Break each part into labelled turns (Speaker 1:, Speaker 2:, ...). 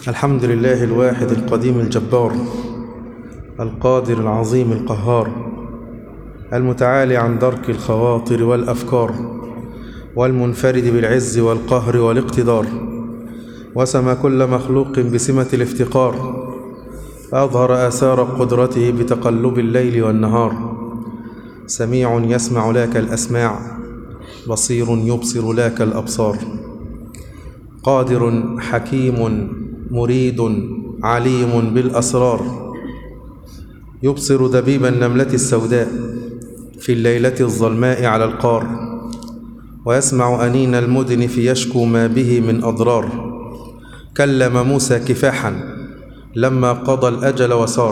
Speaker 1: الحمد لله الواحد القديم الجبار القادر العظيم القهار المتعالي عن درك الخواطر والأفكار والمنفرد بالعز والقهر والاقتدار وسمى كل مخلوق بسمة الافتقار أظهر آثار قدرته بتقلب الليل والنهار سميع يسمع لك الأسماع بصير يبصر لك الأبصار قادر حكيم مريد عليم بالأسرار يبصر دبيب النملة السوداء في الليلة الظلماء على القار ويسمع أنين المدنف يشكو ما به من أضرار كلم موسى كفاحا لما قضى الأجل وسار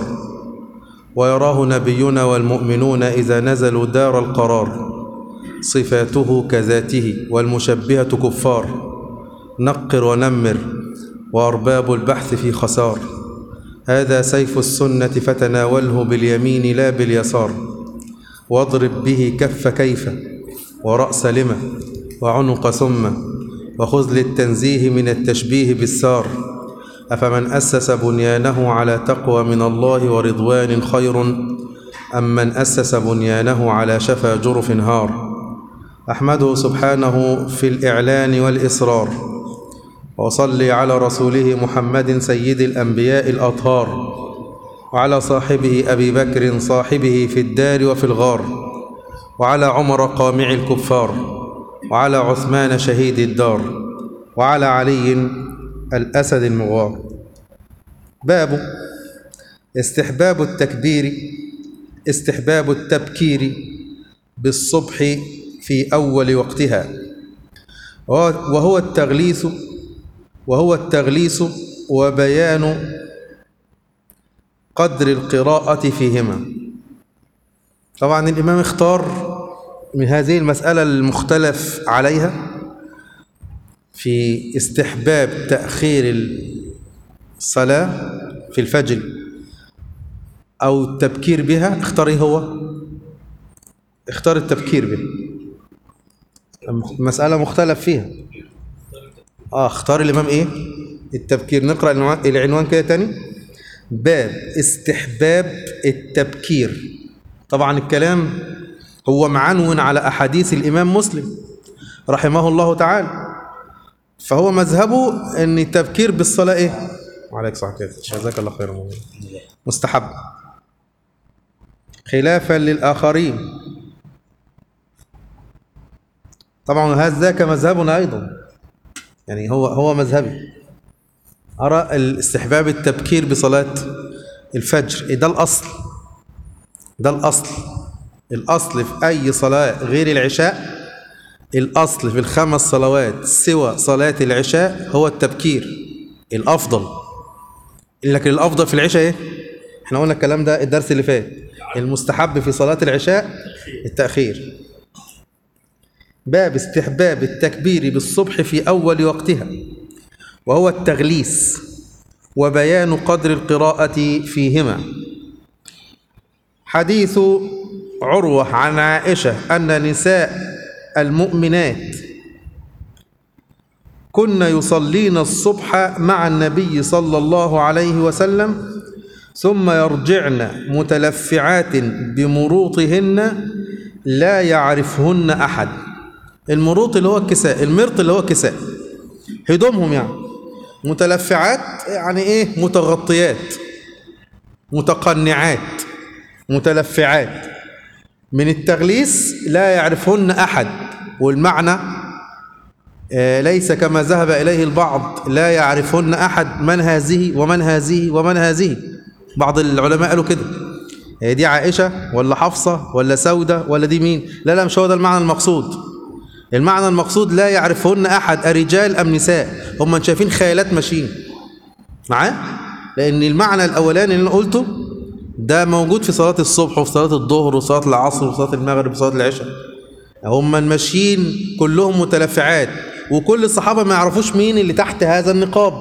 Speaker 1: ويراه نبينا والمؤمنون إذا نزلوا دار القرار صفاته كذاته والمشبهة كفار نقر ونمر وأرباب البحث في خسار هذا سيف السنة فتناوله باليمين لا باليسار واضرب به كف كيف ورأس لما وعنق ثم وخذ للتنزيه من التشبيه بالسار أفمن أسس بنيانه على تقوى من الله ورضوان خير أم من أسس بنيانه على شفا جرف هار أحمده سبحانه في الإعلان والإصرار وصلي على رسوله محمد سيد الأنبياء الأطهار وعلى صاحبه أبي بكر صاحبه في الدار وفي الغار وعلى عمر قامع الكفار وعلى عثمان شهيد الدار وعلى علي الأسد المغار باب استحباب التكبير استحباب التبكير بالصبح في أول وقتها وهو التغليث وهو التغليس وبيان قدر القراءة فيهما طبعا الإمام اختار من هذه المسألة المختلف عليها في استحباب تأخير الصلاة في الفجر أو التبكير بها اختار ايه هو اختار التبكير بها مسألة مختلف فيها اه اختار الإمام ايه التبكير نقرأ العنوان كده تاني باب استحباب التبكير طبعا الكلام هو معنون على أحاديث الإمام مسلم رحمه الله تعالى فهو مذهبه أن التبكير بالصلاة إيه؟ وعليك صح كده جزاك الله خيرا مستحب خلافا للآخرين طبعا هذا كمذهبنا أيضا يعني هو هو مذهبي أرى الاستحباب التبكير بصلاة الفجر ده الأصل ده الأصل الأصل في أي صلاة غير العشاء الأصل في الخمس صلوات سوى صلاة العشاء هو التبكير الأفضل لكن الأفضل في العشاء إيه؟ إحنا قلنا الكلام ده الدرس اللي فات المستحب في صلاة العشاء التأخير باب استحباب التكبير بالصبح في أول وقتها وهو التغليس وبيان قدر القراءة فيهما حديث عروة عن عائشة أن نساء المؤمنات كن يصلين الصبح مع النبي صلى الله عليه وسلم ثم يرجعن متلفعات بمروطهن لا يعرفهن أحد المروط اللي هو الكساء المرط اللي هو الكساء هدومهم يعني متلفعات يعني ايه متغطيات متقنعات متلفعات من التغليس لا يعرفهن أحد والمعنى آه ليس كما ذهب إليه البعض لا يعرفهن أحد من هذه ومن هذه ومن هذه بعض العلماء قالوا كده هي دي عائشة ولا حفصة ولا سودة ولا دي مين لا لا مش هو ده المعنى المقصود المعنى المقصود لا يعرفهن أحد أرجال أم نساء هم شايفين خيالات ماشيين معاه لأن المعنى الأولاني اللي أنا قلته ده موجود في صلاة الصبح وفي صلاة الظهر وصلاة العصر وصلاة المغرب وصلاة العشاء هم ماشيين كلهم متلفعات وكل الصحابة ما يعرفوش مين اللي تحت هذا النقاب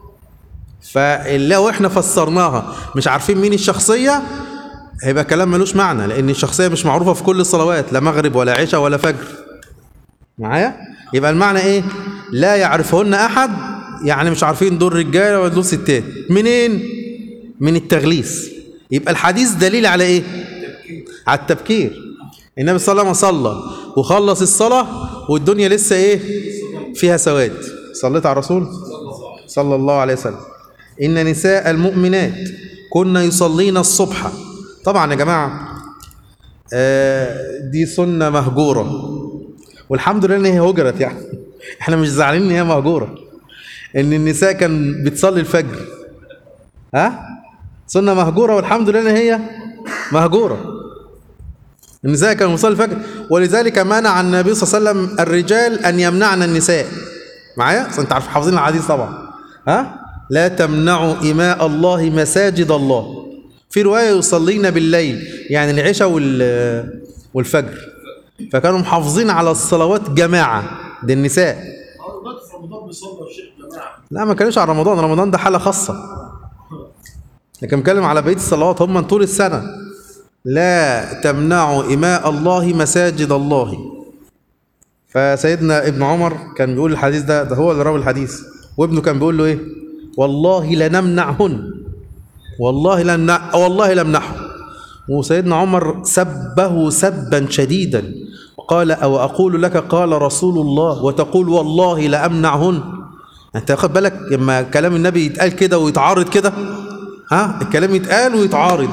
Speaker 1: فلو احنا فسرناها مش عارفين مين الشخصية هيبقى كلام ملوش معنى لأن الشخصية مش معروفة في كل الصلوات لا مغرب ولا عشاء ولا فجر معايا يبقى المعنى ايه لا يعرفهن أحد يعني مش عارفين دول رجاله ولا دول ستات منين من التغليس يبقى الحديث دليل على ايه على التبكير النبي صلى الله عليه وسلم صلى وخلص الصلاه والدنيا لسه ايه فيها سواد صليت على الرسول صلى الله عليه وسلم ان نساء المؤمنات كن يصلين الصبح طبعا يا جماعه آه، دي سنه مهجوره والحمد لله ان هي هجرت يعني احنا مش زعلانين ان هي مهجوره ان النساء كان بتصلي الفجر ها سنه مهجوره والحمد لله ان هي مهجوره النساء كانوا بيصلي الفجر ولذلك منع النبي صلى الله عليه وسلم الرجال ان يمنعن النساء معايا أصل انت عارف حافظين الحديث طبعا ها لا تمنعوا إماء الله مساجد الله في رواية يصلين بالليل يعني العشاء وال والفجر فكانوا محافظين على الصلوات جماعة دي النساء
Speaker 2: اه دلوقتي في رمضان بيصلوا الشيخ جماعه
Speaker 1: لا ما كانوش على رمضان رمضان ده حالة خاصة لكن بتكلم على بقية الصلوات هم طول السنة لا تمنعوا إماء الله مساجد الله فسيدنا ابن عمر كان بيقول الحديث ده ده هو اللي راوي الحديث وابنه كان بيقول له ايه والله لنمنعهن والله لن والله لمنعه وسيدنا عمر سبه سبا شديدا وقال او اقول لك قال رسول الله وتقول والله لامنعهن انت واخد بالك لما كلام النبي يتقال كده ويتعارض كده ها الكلام يتقال ويتعارض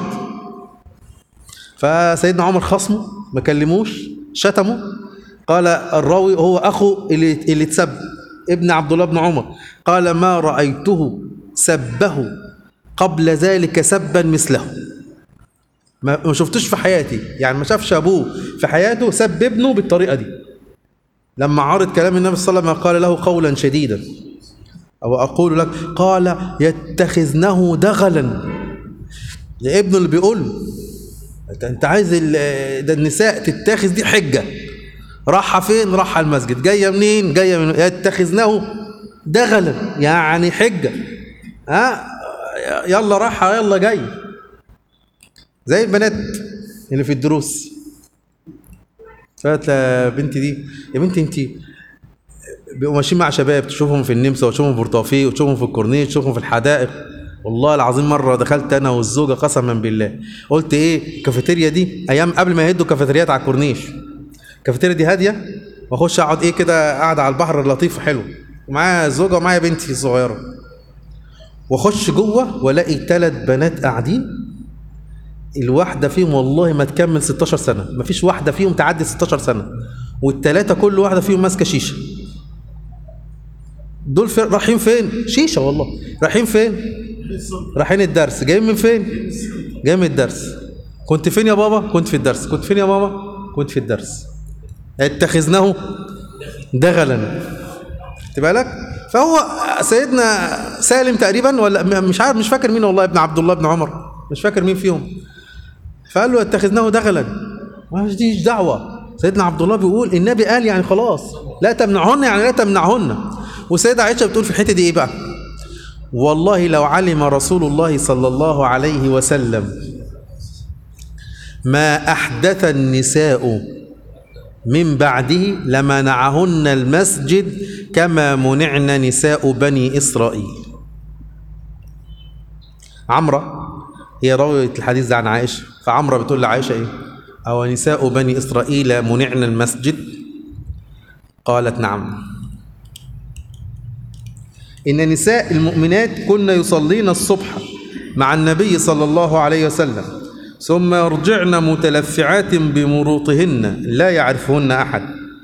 Speaker 1: فسيدنا عمر خصمه ما كلموش شتمه قال الراوي هو اخو اللي اللي اتسب ابن عبد الله بن عمر قال ما رايته سبه قبل ذلك سبا مثله ما ما شفتوش في حياتي يعني ما شافش ابوه في حياته سب ابنه بالطريقه دي لما عرض كلام النبي صلى الله عليه وسلم قال له قولا شديدا او اقول لك قال يتخذنه دغلا ده ابنه اللي بيقول له انت انت عايز ال- ده النساء تتخذ دي حجه راحة فين راح المسجد جاية منين جاية من يتخذناه دغلا يعني حجة ها يلا راحة يلا جاي زي البنات اللي في الدروس فقالت لها بنتي دي يا بنتي انت بيبقوا ماشيين مع شباب تشوفهم في النمسا وتشوفهم في بورتوفيه وتشوفهم في الكورنيش تشوفهم في الحدائق والله العظيم مره دخلت انا والزوجه قسما بالله قلت ايه الكافيتيريا دي ايام قبل ما يهدوا كافيتريات على الكورنيش الكافيتيريا دي هاديه واخش اقعد ايه كده قاعد على البحر اللطيف حلو ومعايا زوجه ومعايا بنتي الصغيره واخش جوه والاقي ثلاث بنات قاعدين الواحده فيهم والله ما تكمل 16 سنه ما فيش واحده فيهم تعدي 16 سنه والثلاثه كل واحده فيهم ماسكه شيشه دول في رايحين فين شيشه والله رايحين فين رايحين الدرس جايين من فين جاي من الدرس كنت فين يا بابا كنت في الدرس كنت فين يا ماما كنت في الدرس اتخذناه دغلا خدت بالك فهو سيدنا سالم تقريبا ولا م- مش عارف مش فاكر مين والله ابن عبد الله بن عمر مش فاكر مين فيهم فقال له اتخذناه دغلا ما ديش دعوه سيدنا عبد الله بيقول النبي قال يعني خلاص لا تمنعهن يعني لا تمنعهن وسيدة عائشة بتقول في الحتة دي ايه بقى والله لو علم رسول الله صلى الله عليه وسلم ما أحدث النساء من بعده لمنعهن المسجد كما منعن نساء بني إسرائيل عمرة هي راوية الحديث ده عن عائشة فعمرة بتقول لعائشة إيه أو نساء بني إسرائيل منعن المسجد قالت نعم إن نساء المؤمنات كن يصلين الصبح مع النبي صلى الله عليه وسلم ثم يرجعن متلفعات بمروطهن لا يعرفهن أحد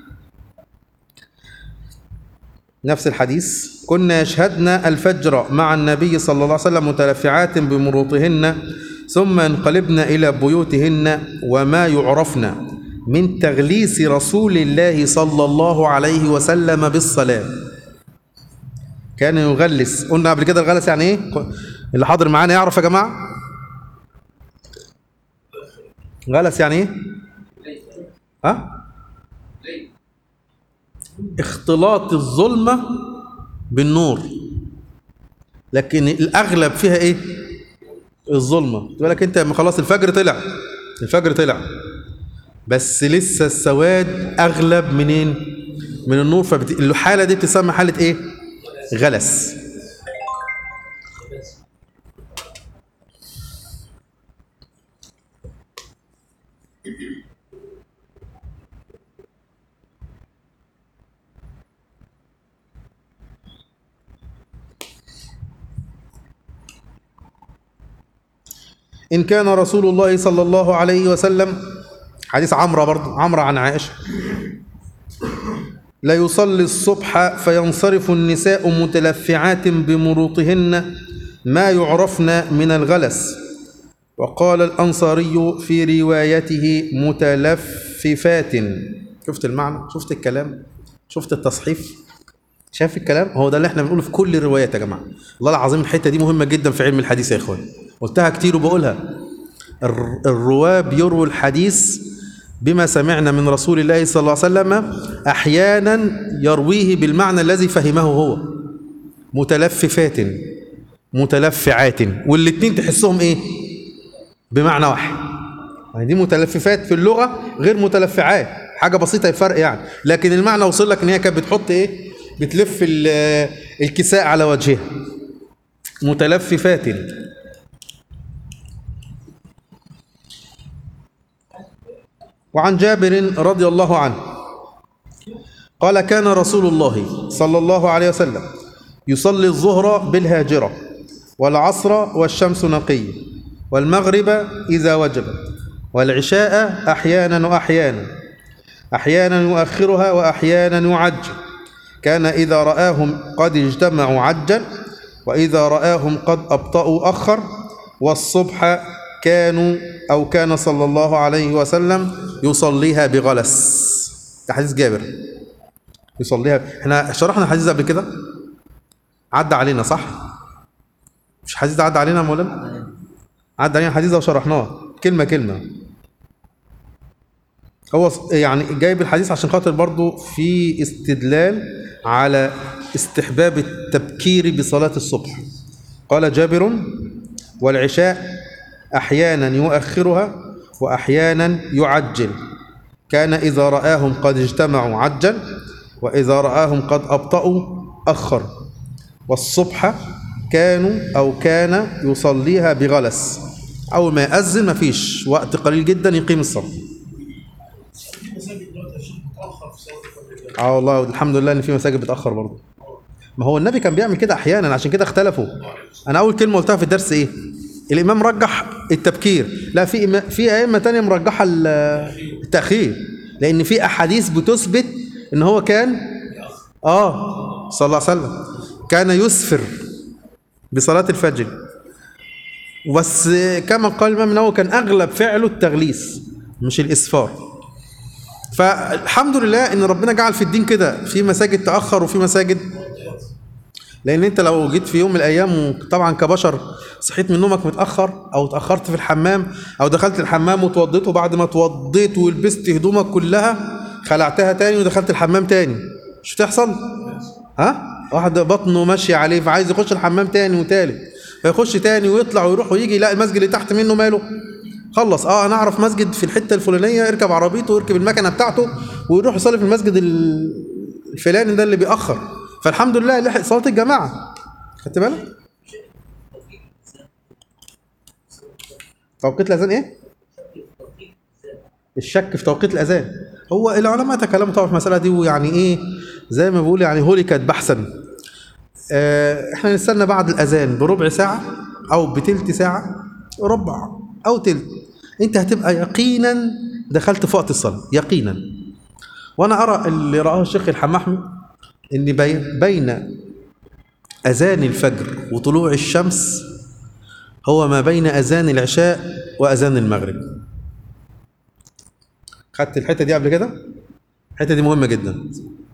Speaker 1: نفس الحديث كنا يشهدن الفجر مع النبي صلى الله عليه وسلم متلفعات بمروطهن ثم ينقلبن إلى بيوتهن وما يعرفن من تغليس رسول الله صلى الله عليه وسلم بالصلاة كان يغلس قلنا قبل كده الغلس يعني ايه اللي حاضر معانا يعرف يا جماعة غلس يعني ايه ها اختلاط الظلمة بالنور لكن الأغلب فيها إيه الظلمة تقول لك أنت لما خلاص الفجر طلع الفجر طلع بس لسه السواد أغلب منين من النور فالحالة دي بتسمى حالة إيه غلس إن كان رسول الله صلى الله عليه وسلم حديث عمرو برضه عمرو عن عائشة لا يصلي الصبح فينصرف النساء متلفعات بمروطهن ما يعرفن من الغلس وقال الأنصاري في روايته متلففات شفت المعنى شفت الكلام شفت التصحيف شايف الكلام هو ده اللي احنا بنقوله في كل الروايات يا جماعه والله العظيم الحته دي مهمه جدا في علم الحديث يا اخوان قلتها كتير وبقولها الر- الرواه بيرووا الحديث بما سمعنا من رسول الله صلى الله عليه وسلم احيانا يرويه بالمعنى الذي فهمه هو متلففات متلفعات والاتنين تحسهم ايه بمعنى واحد يعني دي متلففات في اللغه غير متلفعات حاجه بسيطه الفرق يعني لكن المعنى وصل لك ان هي كانت بتحط ايه بتلف ال- الكساء على وجهها متلففات وعن جابر رضي الله عنه قال كان رسول الله صلى الله عليه وسلم يصلي الظهر بالهاجرة والعصر والشمس نقية والمغرب إذا وجبت والعشاء أحيانا وأحيانا أحيانا يؤخرها وأحيانا يعجل كان إذا رآهم قد اجتمعوا عجل وإذا رآهم قد أبطأوا أخر والصبح كانوا أو كان صلى الله عليه وسلم يصليها بغلس ده حديث جابر يصليها احنا شرحنا الحديث ده قبل كده عدى علينا صح مش حديث ده عدى علينا يا مولانا عدى علينا الحديث ده وشرحناه كلمة كلمة هو ص- يعني جايب الحديث عشان خاطر برضو في استدلال على استحباب التبكير بصلاة الصبح قال جابر والعشاء أحيانا يؤخرها وأحيانا يعجل كان إذا رآهم قد اجتمعوا عجل وإذا رآهم قد أبطأوا أخر والصبح كانوا أو كان يصليها بغلس أول ما يأذن مفيش وقت قليل جدا يقيم الصلاة
Speaker 2: في مساجد دلوقتي يا شيخ متاخر في صلاه الفجر
Speaker 1: اه والله الحمد لله ان في مساجد بتاخر برضه ما هو النبي كان بيعمل كده احيانا عشان كده اختلفوا انا اول كلمه قلتها في الدرس ايه الامام رجح التبكير لا في إما- في ائمه تانية مرجحه ال- التاخير لان في احاديث بتثبت ان هو كان اه صلى الله عليه وسلم كان يسفر بصلاه الفجر بس كما قال الامام النووي كان اغلب فعله التغليس مش الاسفار فالحمد لله ان ربنا جعل في الدين كده في مساجد تاخر وفي مساجد لان انت لو جيت في يوم من الايام طبعا كبشر صحيت من نومك متاخر او اتاخرت في الحمام او دخلت الحمام وتوضيت وبعد ما توضيت ولبست هدومك كلها خلعتها تاني ودخلت الحمام تاني مش بتحصل ها واحد بطنه ماشي عليه فعايز يخش الحمام تاني وتالت فيخش تاني ويطلع ويروح ويجي يلاقي المسجد اللي تحت منه ماله خلص اه انا اعرف مسجد في الحته الفلانيه اركب عربيته ويركب المكنه بتاعته ويروح يصلي في المسجد ال- الفلاني ده اللي بيأخر فالحمد لله لحق صلاه الجماعه خدت بالك توقيت الاذان ايه الشك في توقيت الاذان هو العلماء تكلموا طبعا في المساله دي ويعني ايه زي ما بيقول يعني هلكت بحثا آه، احنا نستنى بعد الاذان بربع ساعه او بتلت ساعه ربع او تلت انت هتبقى يقينا دخلت في وقت الصلاه يقينا وانا ارى اللي راه الشيخ الحماحمي ان بي- بين اذان الفجر وطلوع الشمس هو ما بين اذان العشاء واذان المغرب خدت الحته دي قبل كده الحته دي مهمه جدا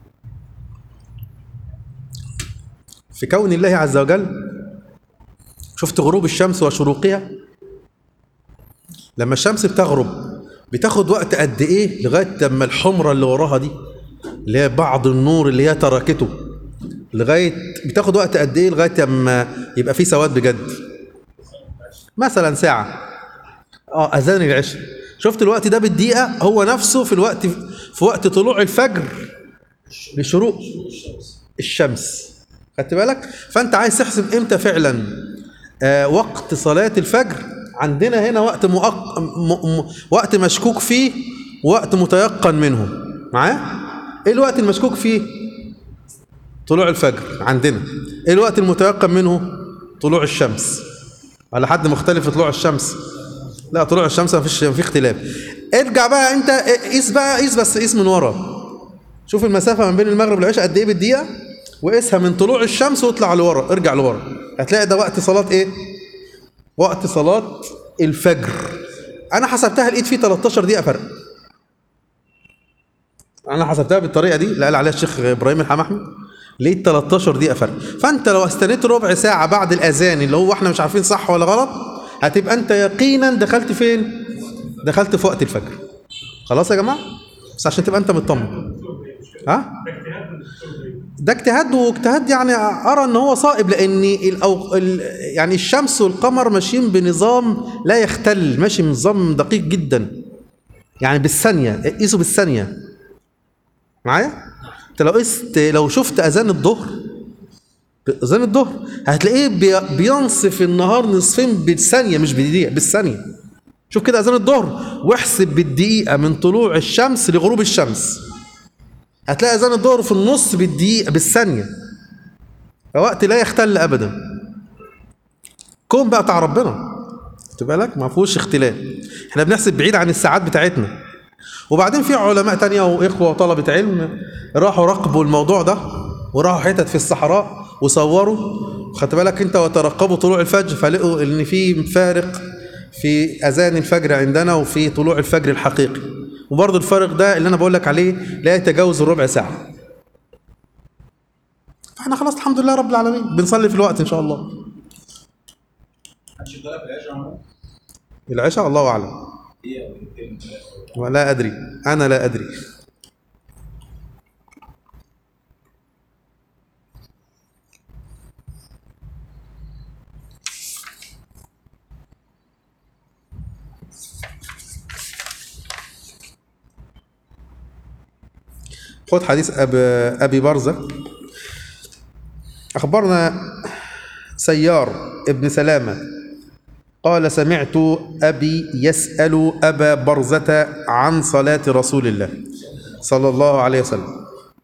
Speaker 1: في كون الله عز وجل شفت غروب الشمس وشروقها لما الشمس بتغرب بتاخد وقت قد ايه لغايه لما الحمره اللي وراها دي اللي هي بعض النور اللي هي تركته لغايه بتاخد وقت قد ايه لغايه لما يبقى في سواد بجد مثلا ساعه اه اذان العشاء شفت الوقت ده بالدقيقه هو نفسه في الوقت في وقت طلوع الفجر لشروق الشمس خدت بالك فانت عايز تحسب امتى فعلا آه وقت صلاة الفجر عندنا هنا وقت مؤق... م... م... وقت مشكوك فيه وقت متيقن منه معايا ايه الوقت المشكوك فيه طلوع الفجر عندنا ايه الوقت المتيقن منه طلوع الشمس على حد مختلف في طلوع الشمس لا طلوع الشمس ما فيش في اختلاف ارجع بقى انت قيس بقى قيس بس قيس من ورا شوف المسافه ما بين المغرب والعشاء قد ايه بالدقيقه وقيسها من طلوع الشمس واطلع لورا ارجع لورا هتلاقي ده وقت صلاه ايه وقت صلاه الفجر انا حسبتها لقيت فيه 13 دقيقه فرق انا حسبتها بالطريقه دي اللي قال عليها الشيخ ابراهيم الحمحمي لقيت 13 دقيقه فرق فانت لو استنيت ربع ساعه بعد الاذان اللي هو احنا مش عارفين صح ولا غلط هتبقى انت يقينا دخلت فين دخلت في وقت الفجر خلاص يا جماعه بس عشان تبقى انت مطمن ها ده اجتهاد واجتهاد يعني ارى ان هو صائب لان الأو... ال... يعني الشمس والقمر ماشيين بنظام لا يختل ماشي بنظام دقيق جدا يعني بالثانيه قيسوا بالثانيه معايا انت لو قست لو شفت اذان الظهر اذان الظهر هتلاقيه بي... بينصف النهار نصفين بالثانيه مش بدقيقه بالثانيه شوف كده اذان الظهر واحسب بالدقيقه من طلوع الشمس لغروب الشمس هتلاقي اذان الظهر في النص بالدقيقه بالثانيه وقت لا يختل ابدا كون بقى بتاع ربنا خد بالك ما فيهوش اختلاف احنا بنحسب بعيد عن الساعات بتاعتنا وبعدين في علماء تانية واخوه وطلبه علم راحوا راقبوا الموضوع ده وراحوا حتت في الصحراء وصوروا خدت بالك انت وترقبوا طلوع الفجر فلقوا ان في فارق في اذان الفجر عندنا وفي طلوع الفجر الحقيقي وبرضه الفارق ده اللي انا بقول لك عليه لا يتجاوز الربع ساعه فاحنا خلاص الحمد لله رب العالمين بنصلي في الوقت ان شاء الله
Speaker 3: هتشغلها في العشاء عمرو؟
Speaker 1: العشاء الله اعلم
Speaker 3: هي او دقيقتين ثلاثة
Speaker 1: ولا ادري انا لا ادري خد حديث أب أبي برزة أخبرنا سيار ابن سلامة قال سمعت أبي يسأل أبا برزة عن صلاة رسول الله صلى الله عليه وسلم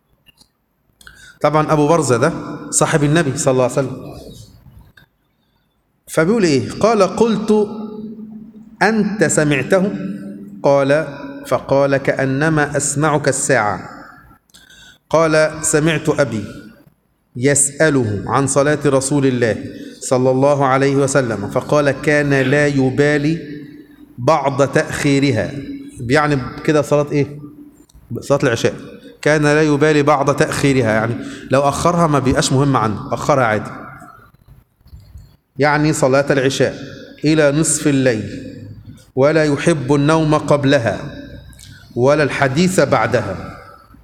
Speaker 1: طبعا أبو برزة ده صاحب النبي صلى الله عليه وسلم فبيقول إيه قال قلت أنت سمعته قال فقال كأنما أسمعك الساعة قال سمعت أبي يسأله عن صلاة رسول الله صلى الله عليه وسلم فقال كان لا يبالي بعض تأخيرها يعني كده صلاة إيه؟ صلاة العشاء كان لا يبالي بعض تأخيرها يعني لو أخرها ما بيبقاش مهم عنه أخرها عادي يعني صلاة العشاء إلى نصف الليل ولا يحب النوم قبلها ولا الحديث بعدها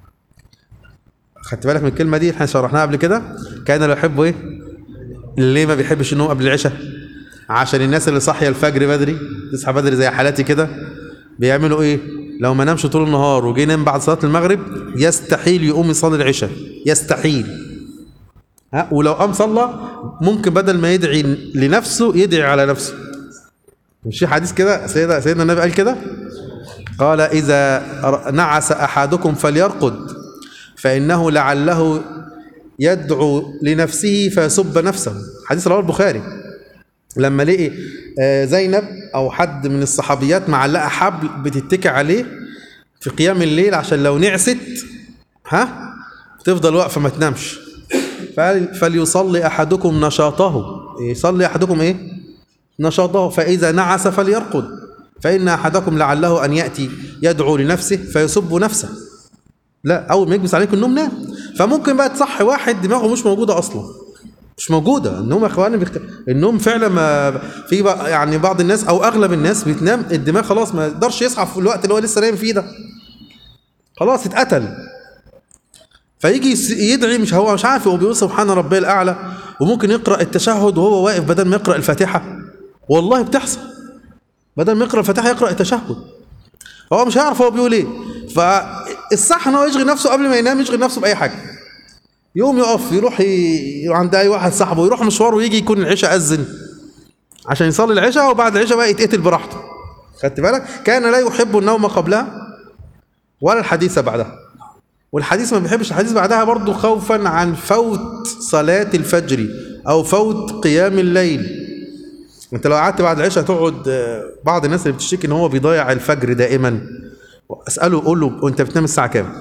Speaker 1: خدت بالك من الكلمه دي احنا شرحناها قبل كده كان لا يحب ايه ليه ما بيحبش النوم قبل العشاء عشان الناس اللي صاحيه الفجر بدري تصحى بدري زي حالاتي كده بيعملوا ايه لو ما نامش طول النهار وجي ينام بعد صلاه المغرب يستحيل يقوم يصلي العشاء يستحيل ها ولو قام صلى ممكن بدل ما يدعي لنفسه يدعي على نفسه مش في حديث كده سيدنا سيدنا النبي قال كده قال اذا نعس احدكم فليرقد فإنه لعله يدعو لنفسه فيسب نفسه حديث رواه البخاري لما لقي آه، زينب أو حد من الصحابيات معلقة حبل بتتكي عليه في قيام الليل عشان لو نعست ها تفضل واقفة ما تنامش فقال فليصلي أحدكم نشاطه يصلي أحدكم إيه نشاطه فإذا نعس فليرقد فإن أحدكم لعله أن يأتي يدعو لنفسه فيسب نفسه لا اول ما يكبس عليك النوم نام فممكن بقى تصحي واحد دماغه مش موجوده اصلا مش موجوده النوم يا اخواني بيخت... النوم فعلا ما في بقى يعني بعض الناس او اغلب الناس بتنام الدماغ خلاص ما يقدرش يصحى في الوقت اللي هو لسه نايم فيه ده خلاص اتقتل فيجي يس- يدعي مش هو مش عارف هو بيقول سبحان ربي الاعلى وممكن يقرا التشهد وهو واقف بدل ما يقرا الفاتحه والله بتحصل بدل ما يقرا الفاتحه يقرا التشهد هو مش هيعرف هو بيقول ايه فالصح ان هو يشغل نفسه قبل ما ينام يشغل نفسه باي حاجه يقوم يقف يروح ي... عند اي واحد صاحبه يروح مشوار ويجي يكون العشاء اذن عشان يصلي العشاء وبعد العشاء بقى يتقتل براحته خدت بالك كان لا يحب النوم قبلها ولا الحديث بعدها والحديث ما بيحبش الحديث بعدها برضه خوفا عن فوت صلاة الفجر أو فوت قيام الليل انت لو قعدت بعد العشاء تقعد آه، بعض الناس اللي بتشتكي ان هو بيضيع الفجر دائما اساله قول له وانت بتنام الساعه كام؟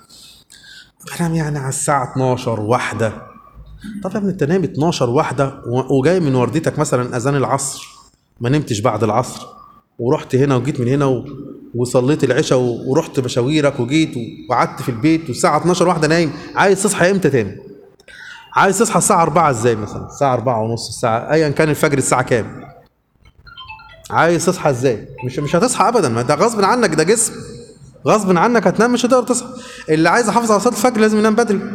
Speaker 1: بنام يعني على الساعه 12 واحده طب يا ابني انت نايم 12 واحده و- وجاي من وردتك مثلا اذان العصر ما نمتش بعد العصر ورحت هنا وجيت من هنا و... وصليت العشاء و... ورحت مشاويرك وجيت و... وقعدت في البيت والساعه 12 واحده نايم عايز تصحى امتى تاني؟ عايز تصحى الساعه 4 ازاي مثلا؟ الساعه 4 ونص الساعه ايا كان الفجر الساعه كام؟ عايز تصحى ازاي؟ مش مش هتصحى ابدا ما ده غصب عنك ده جسم غصب عنك هتنام مش هتقدر تصحى اللي عايز يحافظ على صلاه الفجر لازم ينام بدري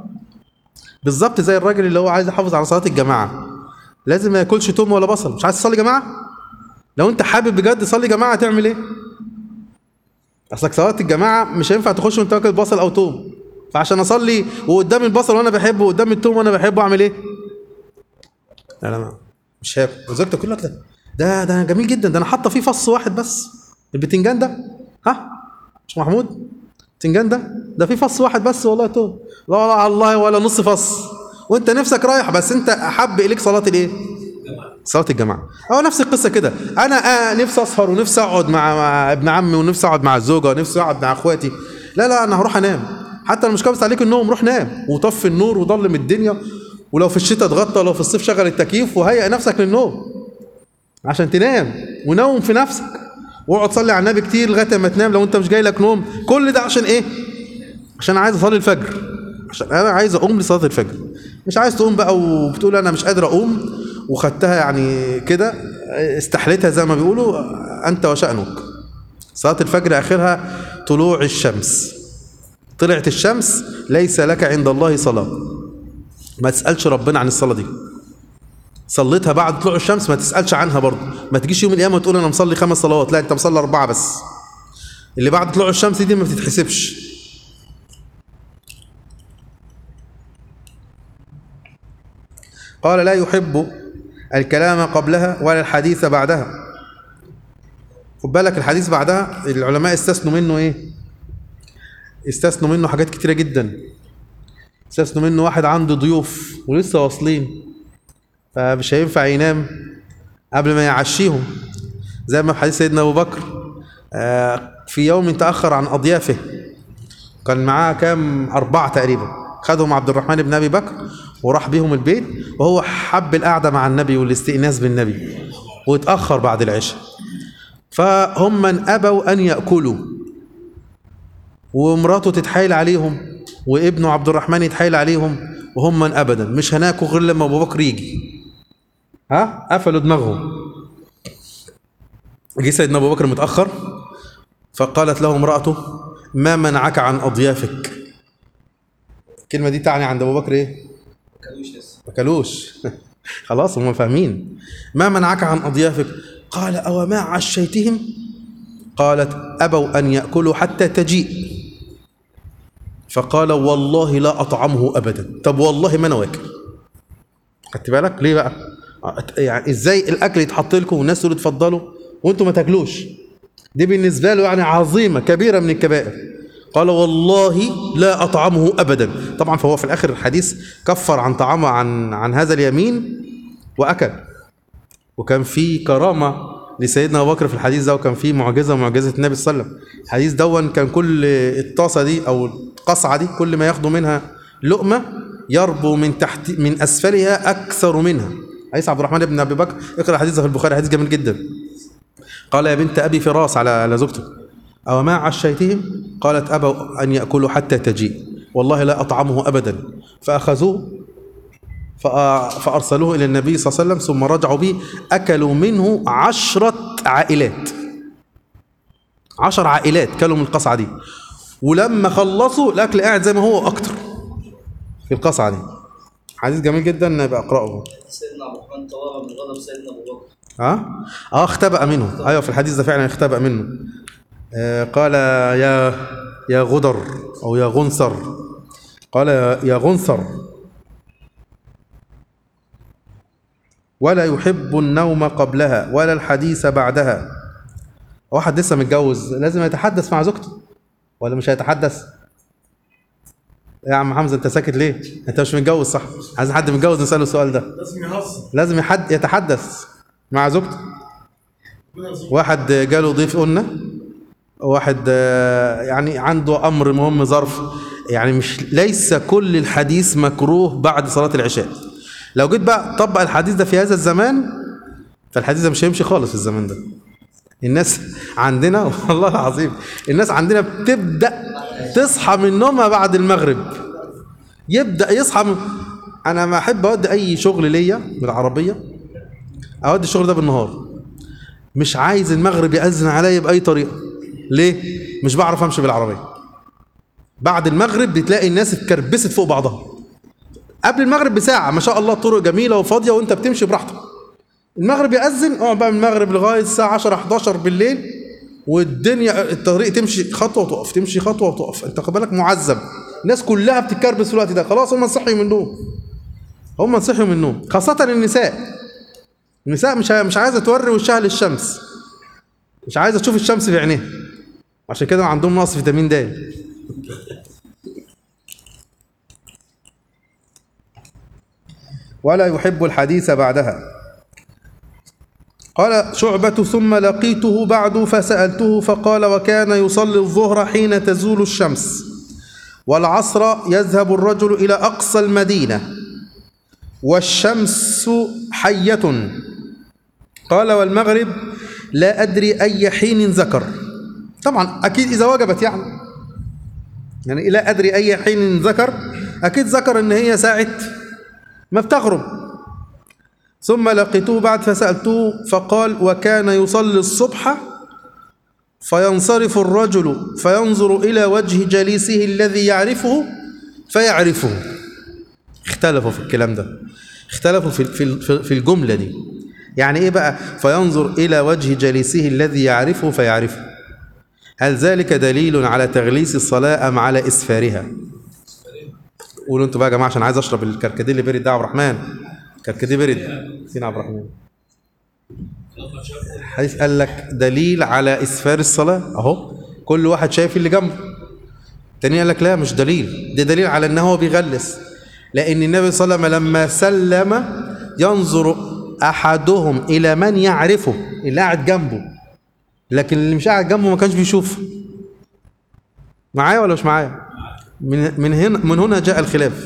Speaker 1: بالظبط زي الراجل اللي هو عايز يحافظ على صلاه الجماعه لازم ما ياكلش توم ولا بصل مش عايز تصلي جماعه لو انت حابب بجد تصلي جماعه تعمل ايه اصلك صلاه الجماعه مش هينفع تخش وانت واكل بصل او توم فعشان اصلي وقدام البصل وانا بحبه وقدام التوم وانا بحبه اعمل ايه لا لا ما مش هاكل وزوجتي تقول لك ده ده ده جميل جدا ده انا حاطه فيه فص واحد بس البتنجان ده ها مش محمود البتنجان ده ده فيه فص واحد بس والله توم لا لا على الله ولا نص فص وانت نفسك رايح بس انت احب اليك صلاه الايه صلاه الجماعه اه نفس القصه كده انا آه نفسي اسهر ونفسي اقعد مع, مع ابن عمي ونفسي اقعد مع الزوجه ونفسي اقعد مع اخواتي لا لا انا هروح انام حتى لو مش كابس عليك النوم روح نام وطفي النور وضلم الدنيا ولو في الشتاء اتغطى ولو في الصيف شغل التكييف وهيئ نفسك للنوم عشان تنام ونوم في نفسك واقعد صلي على النبي كتير لغايه ما تنام لو انت مش جاي لك نوم كل ده عشان ايه عشان عايز اصلي الفجر عشان انا عايز اقوم لصلاه الفجر مش عايز تقوم بقى وبتقول انا مش قادر اقوم وخدتها يعني كده استحليتها زي ما بيقولوا انت وشأنك صلاه الفجر اخرها طلوع الشمس طلعت الشمس ليس لك عند الله صلاه ما تسالش ربنا عن الصلاه دي صليتها بعد طلوع الشمس ما تسالش عنها برضه ما تجيش يوم القيامه تقول انا مصلي خمس صلوات لا انت مصلي اربعه بس اللي بعد طلوع الشمس دي ما بتتحسبش قال لا يحب الكلام قبلها ولا الحديث بعدها خد بالك الحديث بعدها العلماء استثنوا منه ايه استثنوا منه حاجات كتيره جدا استثنوا منه واحد عنده ضيوف ولسه واصلين فمش هينفع ينام قبل ما يعشيهم زي ما في حديث سيدنا ابو بكر آه، في يوم تاخر عن اضيافه كان معاه كام اربعه تقريبا خدهم عبد الرحمن بن ابي بكر وراح بيهم البيت وهو حب القعده مع النبي والاستئناس بالنبي واتاخر بعد العشاء فهم من ابوا ان ياكلوا ومراته تتحايل عليهم وابنه عبد الرحمن يتحايل عليهم وهم من ابدا مش هناكل غير لما ابو بكر يجي ها قفلوا دماغهم جه سيدنا ابو بكر متاخر فقالت له امراته ما منعك عن اضيافك الكلمه دي تعني عند ابو بكر ايه
Speaker 3: كانوش لسه
Speaker 1: ما كلوش خلاص هم فاهمين ما منعك عن اضيافك قال او ما عشيتهم قالت ابوا ان ياكلوا حتى تجيء فقال والله لا اطعمه ابدا طب والله ما انا واكل خدت بالك ليه بقى يعني ازاي الاكل يتحط لكم والناس تقول اتفضلوا وانتم ما تاكلوش دي بالنسبه له يعني عظيمه كبيره من الكبائر قال والله لا اطعمه ابدا طبعا فهو في الاخر الحديث كفر عن طعامه عن عن هذا اليمين واكل وكان في كرامه لسيدنا ابو بكر في الحديث ده وكان في معجزه معجزه النبي صلى الله عليه وسلم الحديث دون كان كل الطاسه دي او القصعه دي كل ما ياخدوا منها لقمه يربو من تحت من اسفلها اكثر منها حديث عبد الرحمن بن ابي بكر اقرا حديثه في البخاري حديث جميل جدا قال يا بنت ابي فراس على على زوجته او ما عشيتهم قالت ابوا ان ياكلوا حتى تجيء والله لا اطعمه ابدا فاخذوه فأ- فأرسلوه إلى النبي صلى الله عليه وسلم ثم رجعوا به أكلوا منه عشرة عائلات عشر عائلات كلوا من القصعة دي ولما خلصوا الأكل قاعد زي ما هو أكتر في القصعة دي حديث جميل جدا نبقى أقرأه
Speaker 3: سيدنا عبد الرحمن توارى من غضب سيدنا ابو بكر
Speaker 1: ها اه اختبأ منه ايوه في الحديث ده فعلا اختبأ منه آه قال يا يا غدر او يا غنصر قال يا غنثر ولا يحب النوم قبلها ولا الحديث بعدها واحد لسه متجوز لازم يتحدث مع زوجته ولا مش هيتحدث يا عم حمزه انت ساكت ليه انت مش متجوز صح عايز حد متجوز نساله السؤال ده
Speaker 2: لازم يهزر
Speaker 1: لازم يحد يتحدث مع زوجته
Speaker 2: ربنا يرزقه.
Speaker 1: واحد جاله ضيف قلنا واحد آه، يعني عنده امر مهم ظرف يعني مش ليس كل الحديث مكروه بعد صلاه العشاء لو جيت بقى طبق الحديث ده في هذا الزمان فالحديث ده مش هيمشي خالص في الزمان ده الناس عندنا والله العظيم الناس عندنا بتبدا تصحى من نومها بعد المغرب يبدا يصحى من انا ما احب اودي اي شغل ليا بالعربيه اودي الشغل ده بالنهار مش عايز المغرب يأذن عليا بأي طريقة ليه؟ مش بعرف أمشي بالعربية بعد المغرب بتلاقي الناس اتكربست فوق بعضها قبل المغرب بساعة ما شاء الله الطرق جميلة وفاضية وانت بتمشي براحتك المغرب يأذن اقعد بقى من المغرب لغاية الساعة 10 11 بالليل والدنيا الطريق تمشي خطوة وتقف تمشي خطوة وتقف انت خد بالك معذب الناس كلها بتتكربس في الوقت ده خلاص هم صحيوا من النوم هم صحيوا من النوم خاصة النساء النساء مش مش عايزه توري وشها للشمس مش عايزه تشوف الشمس في عينيها عشان كده عندهم نقص فيتامين د ولا يحب الحديث بعدها قال شعبة ثم لقيته بعد فسألته فقال وكان يصلي الظهر حين تزول الشمس والعصر يذهب الرجل إلى أقصى المدينة والشمس حية قال والمغرب لا أدري أي حين ذكر طبعا أكيد إذا وجبت يعني يعني لا أدري أي حين ذكر أكيد ذكر إن هي ساعة ما بتغرب ثم لقيته بعد فسألته فقال وكان يصلي الصبح فينصرف الرجل فينظر إلى وجه جليسه الذي يعرفه فيعرفه اختلفوا في الكلام ده اختلفوا في في في الجمله دي يعني ايه بقى فينظر الى وجه جليسه الذي يعرفه فيعرفه هل ذلك دليل على تغليس الصلاه ام على اسفارها قولوا انتوا بقى يا جماعه عشان عايز اشرب الكركديه اللي برد ده عبد الرحمن كركديه برد فين عبد الرحمن حديث قال لك دليل على اسفار الصلاه اهو كل واحد شايف اللي جنبه تاني قال لك لا مش دليل ده دليل على ان هو بيغلس لأن النبي صلى الله عليه وسلم لما سلم ينظر أحدهم إلى من يعرفه اللي قاعد جنبه لكن اللي مش قاعد جنبه ما كانش بيشوفه معايا ولا مش معايا من من هنا من هنا جاء الخلاف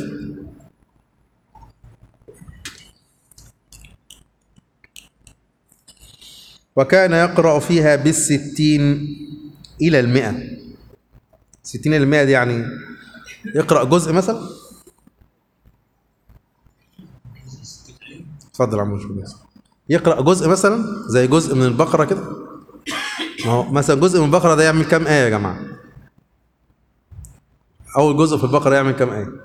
Speaker 1: وكان يقرأ فيها بالستين إلى المئة ستين إلى المئة دي يعني يقرأ جزء مثلا اتفضل يا عم مش بالنسبة. يقرأ جزء مثلا زي جزء من البقرة كده ما هو مثلا جزء من البقرة ده يعمل كام آية يا جماعة أول جزء في البقرة يعمل كام آية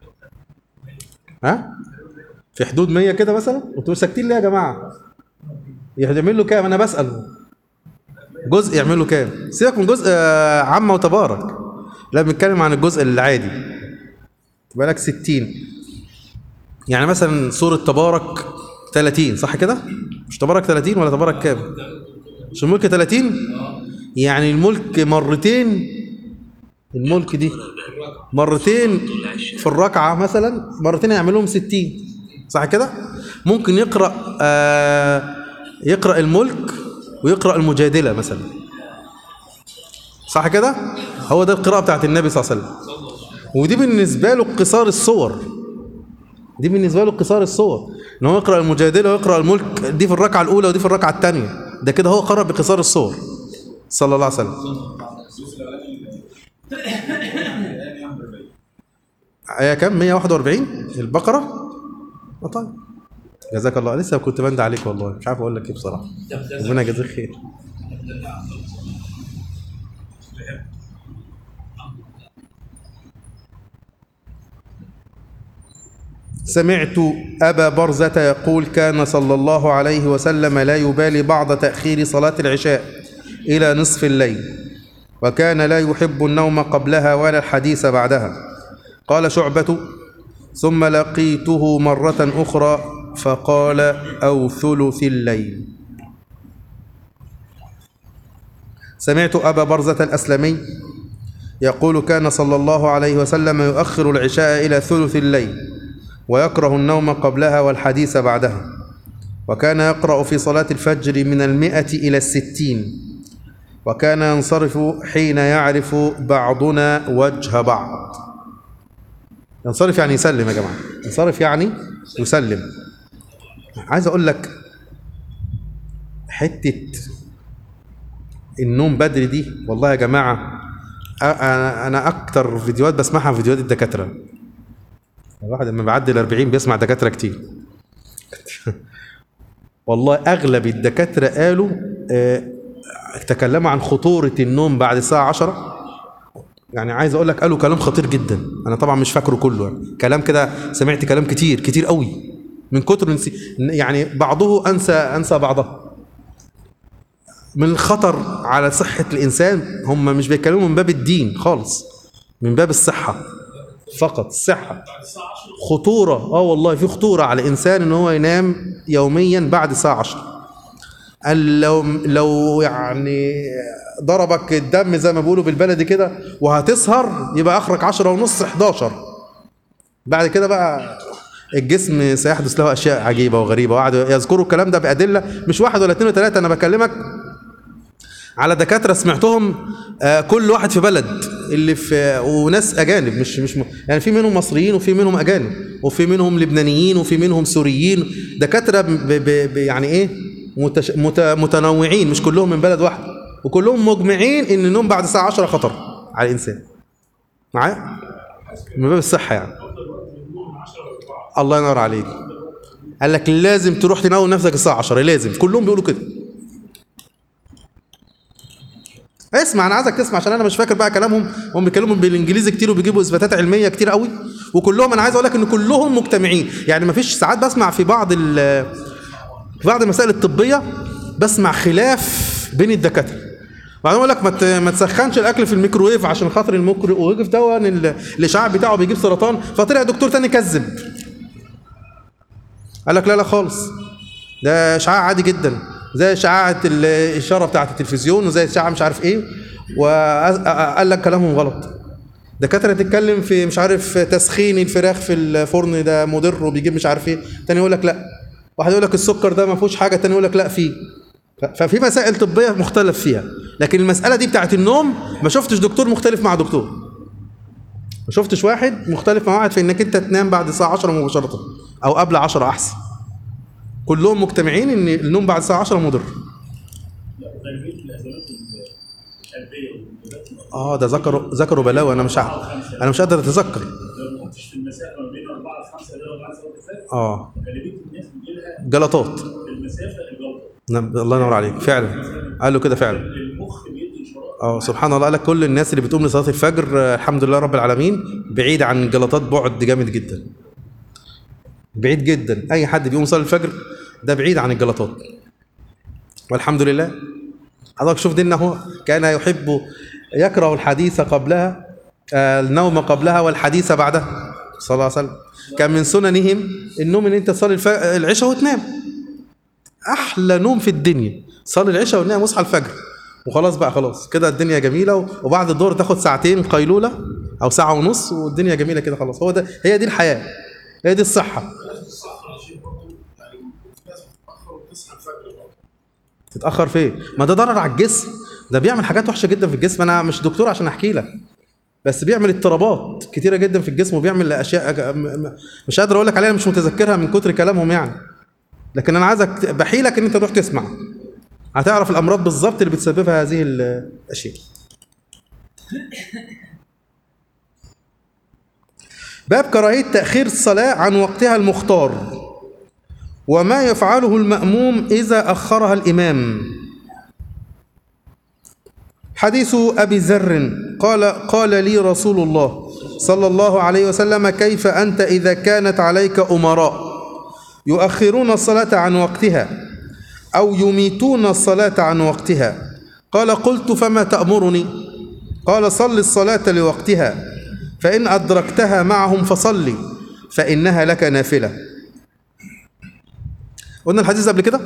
Speaker 1: ها في حدود 100 كده مثلا انتوا ساكتين ليه يا جماعة يعمل له كام انا بسأل جزء يعمل له كام سيبك من جزء آه، عامة وتبارك لا بنتكلم عن الجزء العادي بالك 60 يعني مثلا سورة تبارك 30 صح كده؟ مش تبارك 30 ولا تبارك كام؟ مش الملك 30 يعني الملك مرتين الملك دي مرتين في الركعة مثلا مرتين يعملهم 60 صح كده؟ ممكن يقرأ آه يقرأ الملك ويقرأ المجادلة مثلا صح كده؟ هو ده القراءة بتاعت النبي صلى الله عليه وسلم ودي بالنسبة له قصار الصور دي بالنسبة له قصار الصور ان هو يقرأ المجادلة ويقرأ الملك دي في الركعة الأولى ودي في الركعة الثانية ده كده هو قرأ بقصار الصور صلى الله عليه وسلم آية كام 141 البقرة آه طيب جزاك الله لسه كنت بند عليك والله مش عارف اقول لك ايه بصراحة ربنا يجازيك خير سمعت أبا برزة يقول كان صلى الله عليه وسلم لا يبالي بعض تأخير صلاة العشاء إلى نصف الليل وكان لا يحب النوم قبلها ولا الحديث بعدها قال شعبة ثم لقيته مرة أخرى فقال أو ثلث الليل سمعت أبا برزة الأسلمي يقول كان صلى الله عليه وسلم يؤخر العشاء إلى ثلث الليل ويكره النوم قبلها والحديث بعدها وكان يقرأ في صلاة الفجر من المئة إلى الستين وكان ينصرف حين يعرف بعضنا وجه بعض ينصرف يعني يسلم يا جماعة ينصرف يعني يسلم عايز أقول لك حتة النوم بدري دي والله يا جماعة أ- أنا أنا أكتر فيديوهات بسمعها في فيديوهات الدكاترة الواحد لما بيعدي ال 40 بيسمع دكاترة كتير والله أغلب الدكاترة قالوا آه، تكلموا عن خطورة النوم بعد الساعة 10 يعني عايز أقول لك قالوا كلام خطير جدا أنا طبعا مش فاكره كله يعني. كلام كده سمعت كلام كتير كتير قوي من كتر نسي يعني بعضه أنسى أنسى بعضه من الخطر على صحة الإنسان هم مش بيتكلموا من باب الدين خالص من باب الصحة فقط الصحة خطورة اه والله في خطورة على الإنسان إن هو ينام يوميا بعد الساعة 10 قال لو لو يعني ضربك الدم زي ما بيقولوا بالبلدي كده وهتسهر يبقى اخرك 10 ونص 11 بعد كده بقى الجسم سيحدث له اشياء عجيبه وغريبه وقعدوا يذكروا الكلام ده بادله مش واحد ولا اثنين وثلاثه انا بكلمك على دكاتره سمعتهم آه، كل واحد في بلد اللي في وناس اجانب مش مش م- يعني في منهم مصريين وفي منهم اجانب وفي منهم لبنانيين وفي منهم سوريين دكاتره ب ب ب يعني ايه متش مت متنوعين مش كلهم من بلد واحد وكلهم مجمعين ان النوم بعد الساعه 10 خطر على الانسان معايا من باب الصحه يعني الله ينور عليك قال لك لازم تروح تنوم نفسك الساعه 10 لازم كلهم بيقولوا كده اسمع انا عايزك تسمع عشان انا مش فاكر بقى كلامهم هم بيتكلموا بالانجليزي كتير وبيجيبوا اثباتات علميه كتير قوي وكلهم انا عايز اقول لك ان كلهم مجتمعين يعني ما فيش ساعات بسمع في بعض ال في بعض المسائل الطبيه بسمع خلاف بين الدكاتره بعدين يقول لك ما ت- ما تسخنش الاكل في الميكروويف عشان خاطر الميكروويف ده ال- الاشعاع بتاعه بيجيب سرطان فطلع دكتور تاني كذب قال لك لا لا خالص ده اشعاع عادي جدا زي اشعاعة الاشاره بتاعت التلفزيون وزي اشعاع مش عارف ايه وقال لك كلامهم غلط دكاتره تتكلم في مش عارف تسخين الفراخ في الفرن ده مضر وبيجيب مش عارف ايه تاني يقول لك لا واحد يقول لك السكر ده ما فيهوش حاجه تاني يقول لك لا فيه ف- ففي مسائل طبيه مختلف فيها لكن المساله دي بتاعت النوم ما شفتش دكتور مختلف مع دكتور ما شفتش واحد مختلف مع واحد في انك انت تنام بعد الساعه 10 مباشره او قبل 10 احسن كلهم مجتمعين ان النوم بعد الساعه 10 مضر
Speaker 2: غالبيه الازمات القلبيه والمجهودات
Speaker 1: اه ده ذكروا ذكروا بلاوي انا مش عارف انا مش قادر اتذكر
Speaker 2: لو ما كنتش في المسافه ما بين 4 ل 5 اللي هو بعد صلاه الفجر
Speaker 1: اه
Speaker 2: غالبيه الناس بيجي لها
Speaker 1: جلطات
Speaker 2: المسافه الجلطه
Speaker 1: نعم، الله ينور عليك فعلا قالوا كده فعلا
Speaker 2: المخ بيدي اشارات
Speaker 1: اه سبحان الله قال لك كل الناس اللي بتقوم لصلاه الفجر آه، الحمد لله رب العالمين بعيد عن الجلطات بعد جامد جدا بعيد جدا اي حد بيقوم يصلي الفجر ده بعيد عن الجلطات والحمد لله حضرتك شوف ديننا هو كان يحب يكره الحديث قبلها آه، النوم قبلها والحديث بعدها صلى الله عليه وسلم كان من سننهم النوم ان انت تصلي الف- العشاء وتنام احلى نوم في الدنيا صلي العشاء ونام واصحى الفجر وخلاص بقى خلاص كده الدنيا جميله و- وبعد الظهر تاخد ساعتين قيلوله او ساعه ونص والدنيا جميله كده خلاص هو ده هي دي الحياه هي دي الصحه
Speaker 2: الصحراء شيء برضه يعني الناس بتتاخر وبتصحى الفجر برضه
Speaker 1: تتاخر فين ما ده ضرر على الجسم ده بيعمل حاجات وحشه جدا في الجسم انا مش دكتور عشان احكي لك بس بيعمل اضطرابات كتيره جدا في الجسم وبيعمل اشياء أج- م- م- مش قادر اقول لك عليها مش متذكرها من كتر كلامهم يعني لكن انا عايزك ت- بحيلك ان انت تروح تسمع هتعرف الامراض بالظبط اللي بتسببها هذه ال- الاشياء باب كراهيه تاخير الصلاه عن وقتها المختار وما يفعله المأموم إذا أخرها الإمام حديث أبي ذر قال قال لي رسول الله صلى الله عليه وسلم كيف أنت إذا كانت عليك أمراء يؤخرون الصلاة عن وقتها أو يميتون الصلاة عن وقتها قال قلت فما تأمرني قال صل الصلاة لوقتها فإن أدركتها معهم فصلي فإنها لك نافلة قلنا الحديث ده قبل كده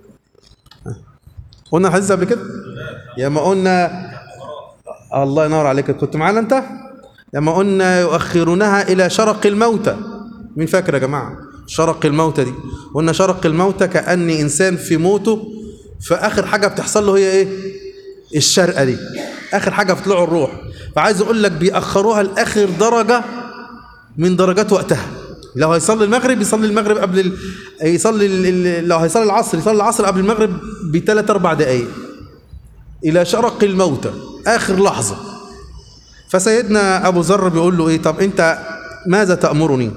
Speaker 1: قلنا الحديث ده قبل كده يا ما قلنا الله ينور عليك كنت معانا انت لما قلنا يؤخرونها الى شرق الموتى مين فاكر يا جماعه شرق الموتى دي قلنا شرق الموتى كان انسان في موته فاخر حاجه بتحصل له هي ايه الشرقه دي اخر حاجه في طلوع الروح فعايز اقول لك بيأخروها لاخر درجه من درجات وقتها لو هيصلي المغرب يصلي المغرب قبل ال... يصلي ال... ال- لو هيصلي العصر يصلي العصر قبل المغرب بثلاث اربع دقائق الى شرق الموتى اخر لحظه فسيدنا ابو ذر بيقول له ايه طب انت ماذا تامرني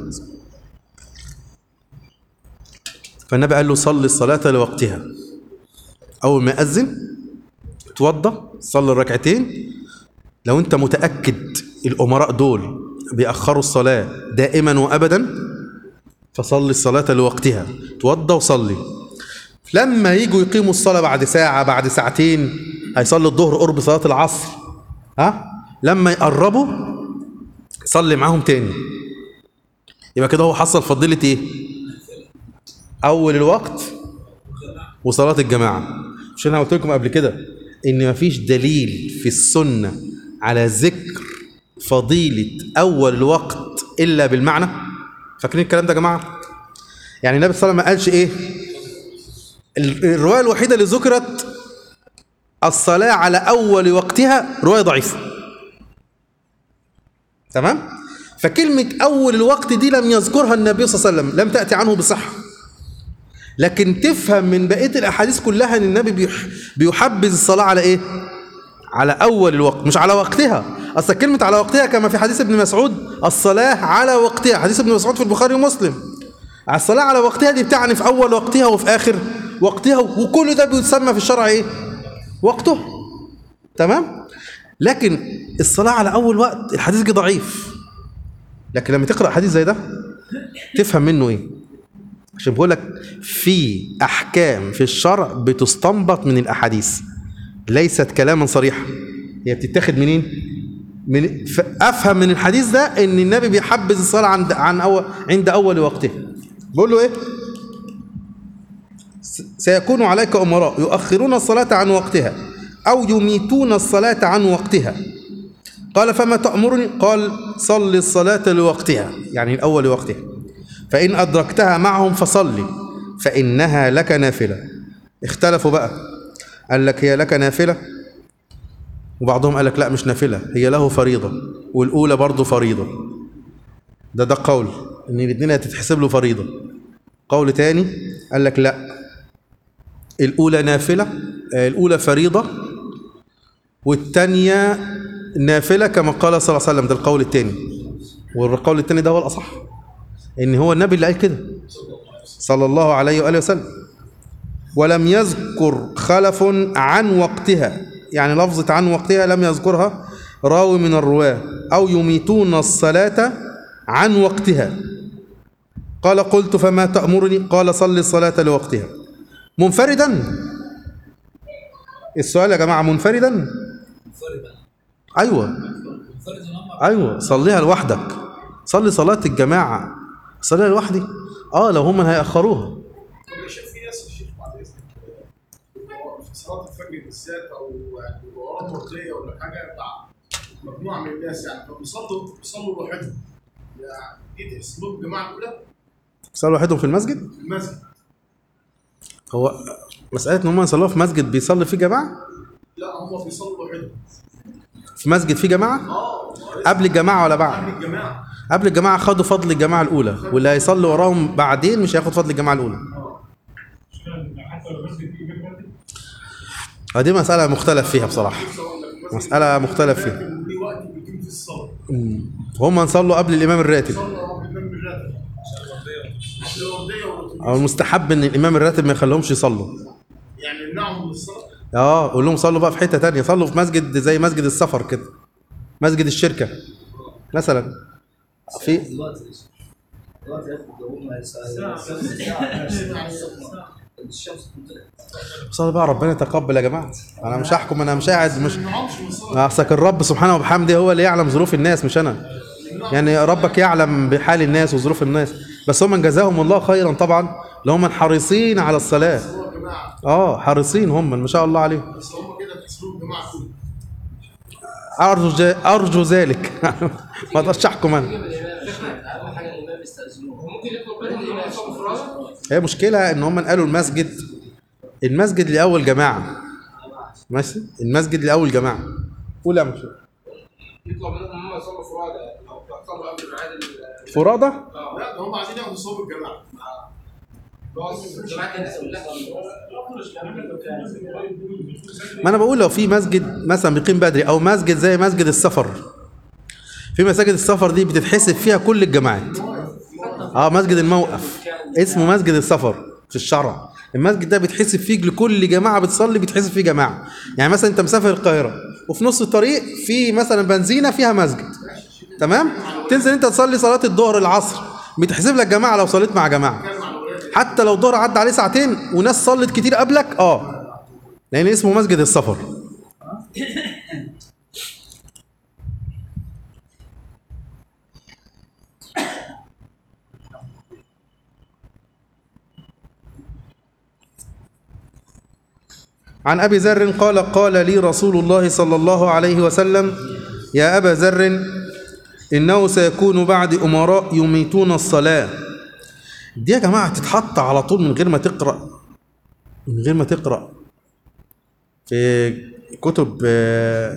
Speaker 1: فالنبي قال له صلي الصلاه لوقتها اول ما ياذن توضى صلي الركعتين لو انت متاكد الامراء دول بيأخروا الصلاه دائما وابدا فصلي الصلاه لوقتها توضى وصلي لما يجوا يقيموا الصلاه بعد ساعه بعد ساعتين هيصلي الظهر قرب صلاه العصر ها لما يقربوا صلي معاهم تاني يبقى كده هو حصل فضيله ايه اول الوقت وصلاه الجماعه مش انا قلت لكم قبل كده ان مفيش دليل في السنه على ذكر فضيله اول الوقت الا بالمعنى فاكرين الكلام ده يا جماعه يعني النبي صلى الله عليه وسلم ما قالش ايه ال- الروايه الوحيده اللي ذكرت الصلاه على اول وقتها روايه ضعيفه تمام فكلمه اول الوقت دي لم يذكرها النبي صلى الله عليه وسلم لم تاتي عنه بصحه لكن تفهم من بقيه الاحاديث كلها ان النبي بيح- بيحبذ الصلاه على ايه على اول الوقت مش على وقتها اصل كلمه على وقتها كما في حديث ابن مسعود الصلاه على وقتها حديث ابن مسعود في البخاري ومسلم الصلاه على وقتها دي بتعني في اول وقتها وفي اخر وقتها وكل ده بيسمى في الشرع ايه وقته تمام لكن الصلاه على اول وقت الحديث جه ضعيف لكن لما تقرا حديث زي ده تفهم منه ايه عشان بقول لك في احكام في الشرع بتستنبط من الاحاديث ليست كلاما صريحا هي بتتاخد منين من ف- افهم من الحديث ده ان النبي بيحبذ الصلاه عند عن أول عند اول وقته بقول له ايه س- سيكون عليك امراء يؤخرون الصلاه عن وقتها او يميتون الصلاه عن وقتها قال فما تأمرني قال صل الصلاة لوقتها يعني الأول وقتها فإن أدركتها معهم فصلي فإنها لك نافلة اختلفوا بقى قال لك هي لك نافلة وبعضهم قال لك لا مش نافلة هي له فريضة والأولى برضه فريضة ده ده قول إن الاثنين هتتحسب له فريضة قول تاني قال لك لا الأولى نافلة آه، الأولى فريضة والتانية نافلة كما قال صلى الله عليه وسلم ده القول التاني والقول التاني ده هو الأصح إن هو النبي اللي قال كده صلى الله عليه وآله وسلم ولم يذكر خلف عن وقتها يعني لفظة عن وقتها لم يذكرها راوي من الرواة أو يميتون الصلاة عن وقتها قال قلت فما تأمرني قال صل الصلاة لوقتها منفردا السؤال يا جماعة منفردا
Speaker 3: منفردا
Speaker 1: أيوة
Speaker 3: منفردا امر
Speaker 1: ايوه صليها لوحدك صلي صلاه الجماعه صليها لوحدي اه لو هم هيأخروها
Speaker 2: طب يا شيخ في ناس يا شيخ بعد اذنك آه، في صلاه الفجر بالذات او يعني وراهم مرضيه ولا حاجه بتاع مجموعه من الناس يعني فبيصلوا بيصلوا لوحدهم يعني دي تحسب لهم جماعه كلها
Speaker 1: صلوا لوحدهم في المسجد
Speaker 2: في المسجد
Speaker 1: هو مساله ان هم يصلوا في مسجد بيصلي فيه جماعه
Speaker 2: لا هم بيصلوا لوحدهم
Speaker 1: في مسجد فيه جماعه
Speaker 2: اه
Speaker 1: قبل الجماعه ولا بعد
Speaker 2: قبل الجماعه
Speaker 1: قبل الجماعه خدوا فضل الجماعه الاولى واللي هيصلي وراهم بعدين مش هياخد فضل الجماعه الاولى
Speaker 4: حتى لو مسجد فيه غير مسجد
Speaker 1: آه، دي مساله مختلف فيها بصراحه مسألة مختلف فيها.
Speaker 2: في وقت بيتم في الصلاه
Speaker 1: هم صلوا قبل الامام الراتب
Speaker 2: صلى بالنبي بالراتب الورديه والأتوبيس.
Speaker 1: او المستحب ان الامام الراتب ما يخليهمش يصلوا
Speaker 2: يعني يمنعهم من الصلاه
Speaker 1: اه قول لهم صلوا بقى في حته تانية صلوا في مسجد زي مسجد السفر كده مسجد الشركه مثلا في
Speaker 3: دلوقتي دلوقتي ياخد هم الشمس بتطلع
Speaker 1: صلي بقى ربنا يتقبل يا جماعه انا مش هحكم انا مش قاعد مش
Speaker 2: ما يمنعهمش من الصلاه
Speaker 1: اصلك الرب سبحانه وبحمده هو اللي يعلم ظروف الناس مش انا يعني ربك يعلم بحال الناس وظروف الناس بس هم جزاهم الله خيرا طبعا اللي هم حريصين على الصلاة
Speaker 2: هو الجماعه
Speaker 1: اه حريصين هم ما شاء الله عليهم
Speaker 2: بس هم كده تحسبوهم جماعه كله
Speaker 1: ارجو جا- ارجو ذلك ما اقدرش احكم انا
Speaker 3: اهم حاجه الامام يستاذنوه
Speaker 5: ممكن يطلب منهم ان هم يصلوا فرادى
Speaker 1: هي مشكلة ان هم نقلوا المسجد المسجد لاول جماعة ماشي المسجد لاول جماعة قول يا مشهور
Speaker 5: يطلب منهم ان هم يصلوا فرادى او يصلوا قبل ميعاد ال-
Speaker 1: فرادة
Speaker 2: لا ده هم عايزين ياخدوا صوب الجماعه
Speaker 5: بس جماعه الناس كلها
Speaker 1: ما انا بقول لو في مسجد مثلا بيقيم بدري او مسجد زي مسجد السفر في مساجد السفر دي بتتحسب فيها كل الجماعات اه مسجد الموقف اسمه مسجد السفر في الشرع المسجد ده بيتحسب فيه لكل جماعه بتصلي بيتحسب فيه جماعه يعني مثلا انت مسافر القاهره وفي نص الطريق في مثلا بنزينه فيها مسجد تمام تنزل انت تصلي صلاه الظهر العصر بيتحسب لك جماعه لو صليت مع جماعه حتى لو الظهر عدى عليه ساعتين وناس صلت كتير قبلك اه لان اسمه مسجد السفر عن ابي ذر قال قال لي رسول الله صلى الله عليه وسلم يا ابا ذر انه سيكون بعد امراء يميتون الصلاه دي يا جماعه تتحط على طول من غير ما تقرا من غير ما تقرا في كتب آه،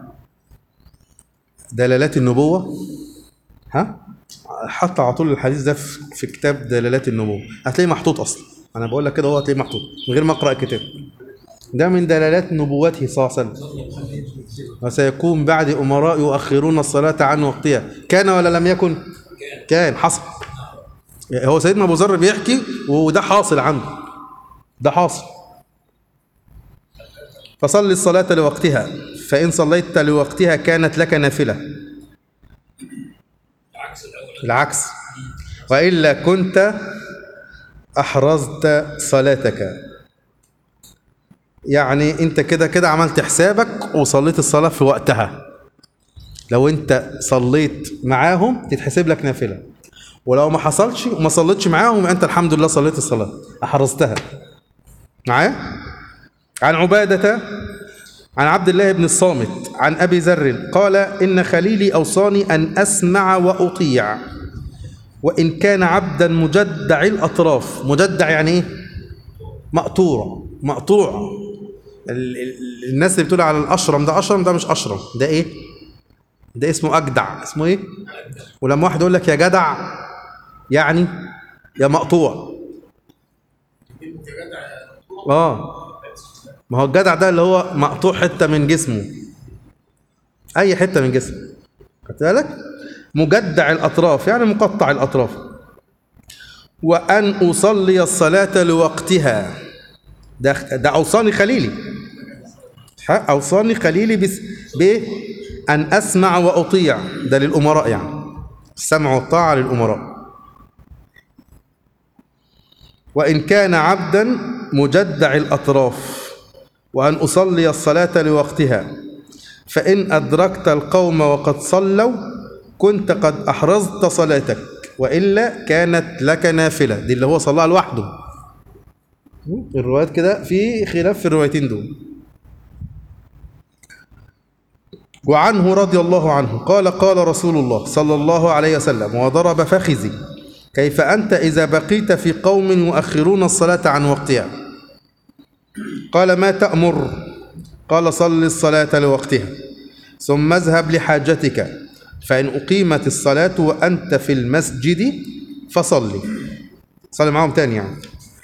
Speaker 1: دلالات النبوه ها حط على طول الحديث ده في في كتاب دلالات النبوه هتلاقيه محطوط اصلا انا بقول لك كده هو هتلاقيه محطوط من غير ما اقرا الكتاب ده من دلالات نبوته صلى الله عليه وسلم وسيكون بعد امراء يؤخرون الصلاه عن وقتها كان ولا لم يكن كان حصل هو سيدنا ابو ذر بيحكي وده حاصل عنده ده حاصل فصل الصلاة لوقتها فإن صليت لوقتها كانت لك نافلة العكس وإلا كنت أحرزت صلاتك يعني أنت كده كده عملت حسابك وصليت الصلاة في وقتها لو أنت صليت معاهم تتحسب لك نافلة ولو ما حصلش وما صليتش معاهم يبقى أنت الحمد لله صليت الصلاة أحرزتها معايا عن عبادة عن عبد الله بن الصامت عن أبي ذر قال إن خليلي أوصاني أن أسمع وأطيع وإن كان عبدا مجدع الأطراف مجدع يعني إيه؟ مقطوع مقطوع ال- ال- الناس اللي بتقول على الأشرم ده أشرم ده مش أشرم ده إيه؟ ده اسمه أجدع اسمه إيه؟ ولما واحد يقول لك يا جدع يعني يا مقطوع اه ما هو الجدع ده اللي هو مقطوع حته من جسمه اي حته من جسمه خدت بالك مجدع الاطراف يعني مقطع الاطراف وان اصلي الصلاه لوقتها ده ده اوصاني خليلي ح- اوصاني خليلي بس بان اسمع واطيع ده للامراء يعني السمع والطاعه للامراء وإن كان عبدا مجدع الأطراف وأن أصلي الصلاة لوقتها فإن أدركت القوم وقد صلوا كنت قد أحرزت صلاتك وإلا كانت لك نافلة دي اللي هو صلاها لوحده الروايات كده في خلاف في الروايتين دول وعنه رضي الله عنه قال قال رسول الله صلى الله عليه وسلم وضرب فخذي كيف أنت إذا بقيت في قوم يؤخرون الصلاة عن وقتها قال ما تأمر قال صل الصلاة لوقتها ثم اذهب لحاجتك فإن أقيمت الصلاة وأنت في المسجد فصلي صلي معاهم تاني يعني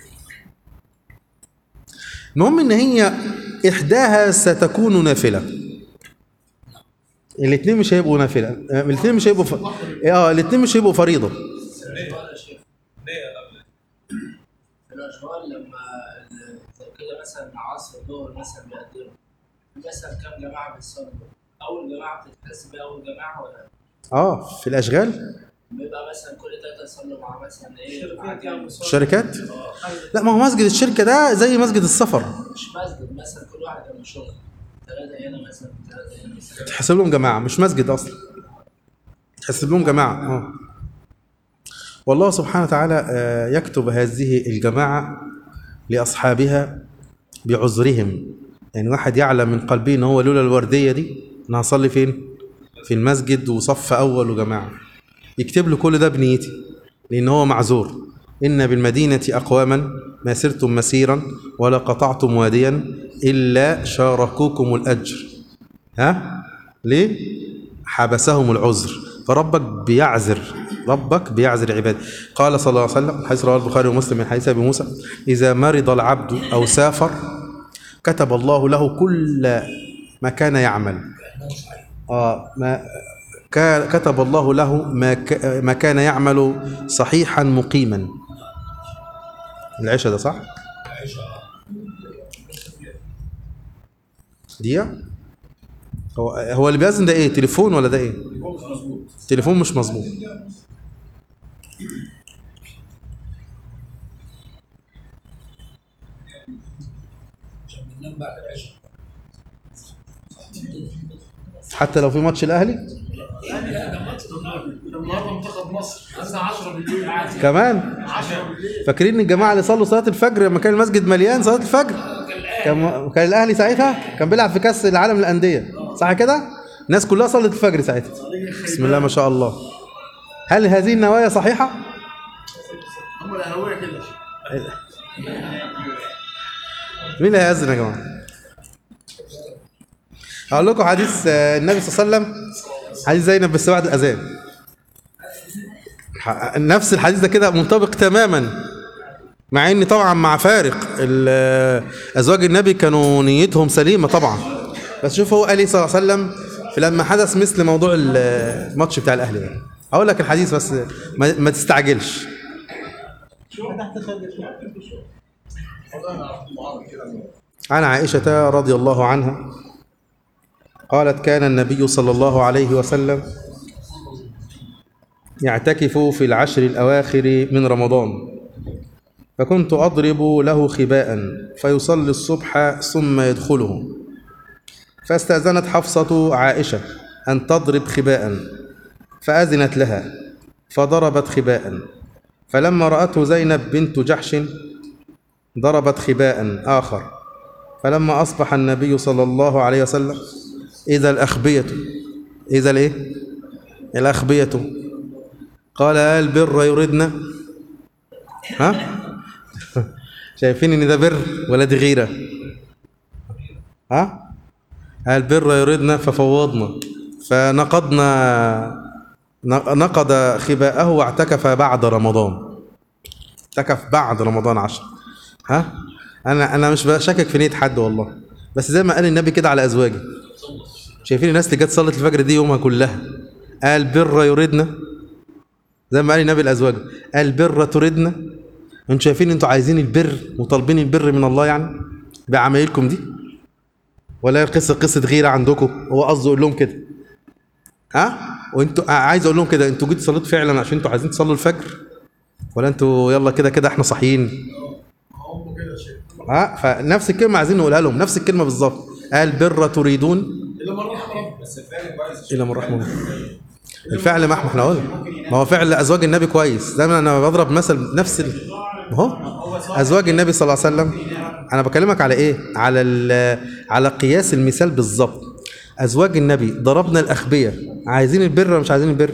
Speaker 1: المهم ان هي احداها ستكون نافله الاثنين مش هيبقوا نافله الاثنين مش هيبقوا ف... اه الاثنين مش هيبقوا فريضه
Speaker 3: في الأشغال لما ال- زي كده مثلا عصر ظهر مثلا بيقدموا مثلا كام جماعة بيصلوا أول جماعة بتتحسب هي أول جماعة ولا
Speaker 1: اه في الاشغال
Speaker 3: بيبقى مثلا كل تلاتة يصلوا مع مثلا إيه مع جنب.
Speaker 1: الشركات لا ما هو مسجد الشركه ده زي مسجد السفر
Speaker 3: مش مسجد مثلا كل واحد جنب شغل ثلاثة هنا مثلا ثلاثة هنا مثلا
Speaker 1: تحسب لهم جماعه مش مسجد اصلا تحسب لهم جماعة آه. والله سبحانه وتعالى آه، يكتب هذه الجماعة لأصحابها بعذرهم يعني واحد يعلم من قلبه ان هو لولا الوردية دي انا هصلي فين في المسجد وصف اول وجماعة يكتب له كل ده بنيتي لان هو معذور ان بالمدينة اقواما ما سرتم مسيرا ولا قطعتم واديا الا شاركوكم الاجر ها ليه حبسهم العذر فربك بيعذر ربك بيعذر عباده قال صلى الله عليه وسلم حيث رواه البخاري ومسلم من حديث ابي موسى اذا مرض العبد او سافر كتب الله له كل ما كان يعمل اه ما كا- كتب الله له ما ك- ما كان يعمل صحيحا مقيما العشاء ده صح دي هو هو اللي بيأذن ده ايه تليفون ولا ده ايه تليفون مش مظبوط حتى لو في ماتش الاهلي
Speaker 2: النهارده منتخب مصر الساعه 10 بالليل عادي
Speaker 1: كمان
Speaker 2: 10 بالليل
Speaker 1: فاكرين الجماعه اللي صلوا صلاه الفجر لما كان المسجد مليان صلاه الفجر كان كان الاهلي ساعتها كان بيلعب في كاس العالم للانديه صح كده الناس كلها صلت الفجر ساعتها بسم الله ما شاء الله هل هذه النوايا صحيحه
Speaker 2: هم الاهلاويه كده
Speaker 1: مين اللي هيأذن يا جماعه هقول لكم حديث آه، النبي صلى الله عليه وسلم حديث زينب بس بعد الاذان ح- نفس الحديث ده كده منطبق تماما مع ان طبعا مع فارق ال- ازواج النبي كانوا نيتهم سليمه طبعا بس شوف هو قال ايه صلى الله عليه وسلم في لما حدث مثل موضوع ال- الماتش بتاع الاهلي ده هقول لك الحديث بس ما, ما تستعجلش عن عائشة رضي الله عنها قالت كان النبي صلى الله عليه وسلم يعتكف في العشر الأواخر من رمضان فكنت أضرب له خباء فيصلي الصبح ثم يدخله فاستأذنت حفصة عائشة أن تضرب خباء فأذنت لها فضربت خباء فلما رأته زينب بنت جحش ضربت خباء آخر فلما أصبح النبي صلى الله عليه وسلم إذا الأخبية إذا الإيه؟ الأخبية قال هل البر يردنا ها شايفين ان ده بر ولا دي غيره ها البر يردنا ففوضنا فنقضنا نقض خباءه واعتكف بعد رمضان اعتكف بعد رمضان عشر ها انا انا مش بشكك في نيه حد والله بس زي ما قال النبي كده على ازواجه شايفين الناس اللي جت صلت الفجر دي يومها كلها قال بر يردنا زي ما قال النبي الازواج قال بر تردنا انتوا شايفين انتوا عايزين البر وطالبين البر من الله يعني بعمايلكم دي ولا قصه قصه غيره عندكم هو قصده يقول لهم كده ها وانتوا عايز اقول لهم كده انتوا جيتوا صليتوا فعلا عشان انتوا عايزين تصلوا الفجر ولا انتوا يلا كده كده احنا صاحيين
Speaker 2: هم كده يا شيخ
Speaker 1: ها فنفس الكلمه عايزين نقولها لهم نفس الكلمه بالظبط قال بر تريدون
Speaker 2: الا من رحم ربك
Speaker 1: الى من رحمه الله. الفعل ما احنا قلنا ما هو فعل ازواج النبي كويس دايما انا بضرب مثل نفس ال... ما هو ازواج النبي صلى الله عليه وسلم انا بكلمك على ايه على ال... على قياس المثال بالظبط ازواج النبي ضربنا الاخبيه عايزين البر ولا مش عايزين البر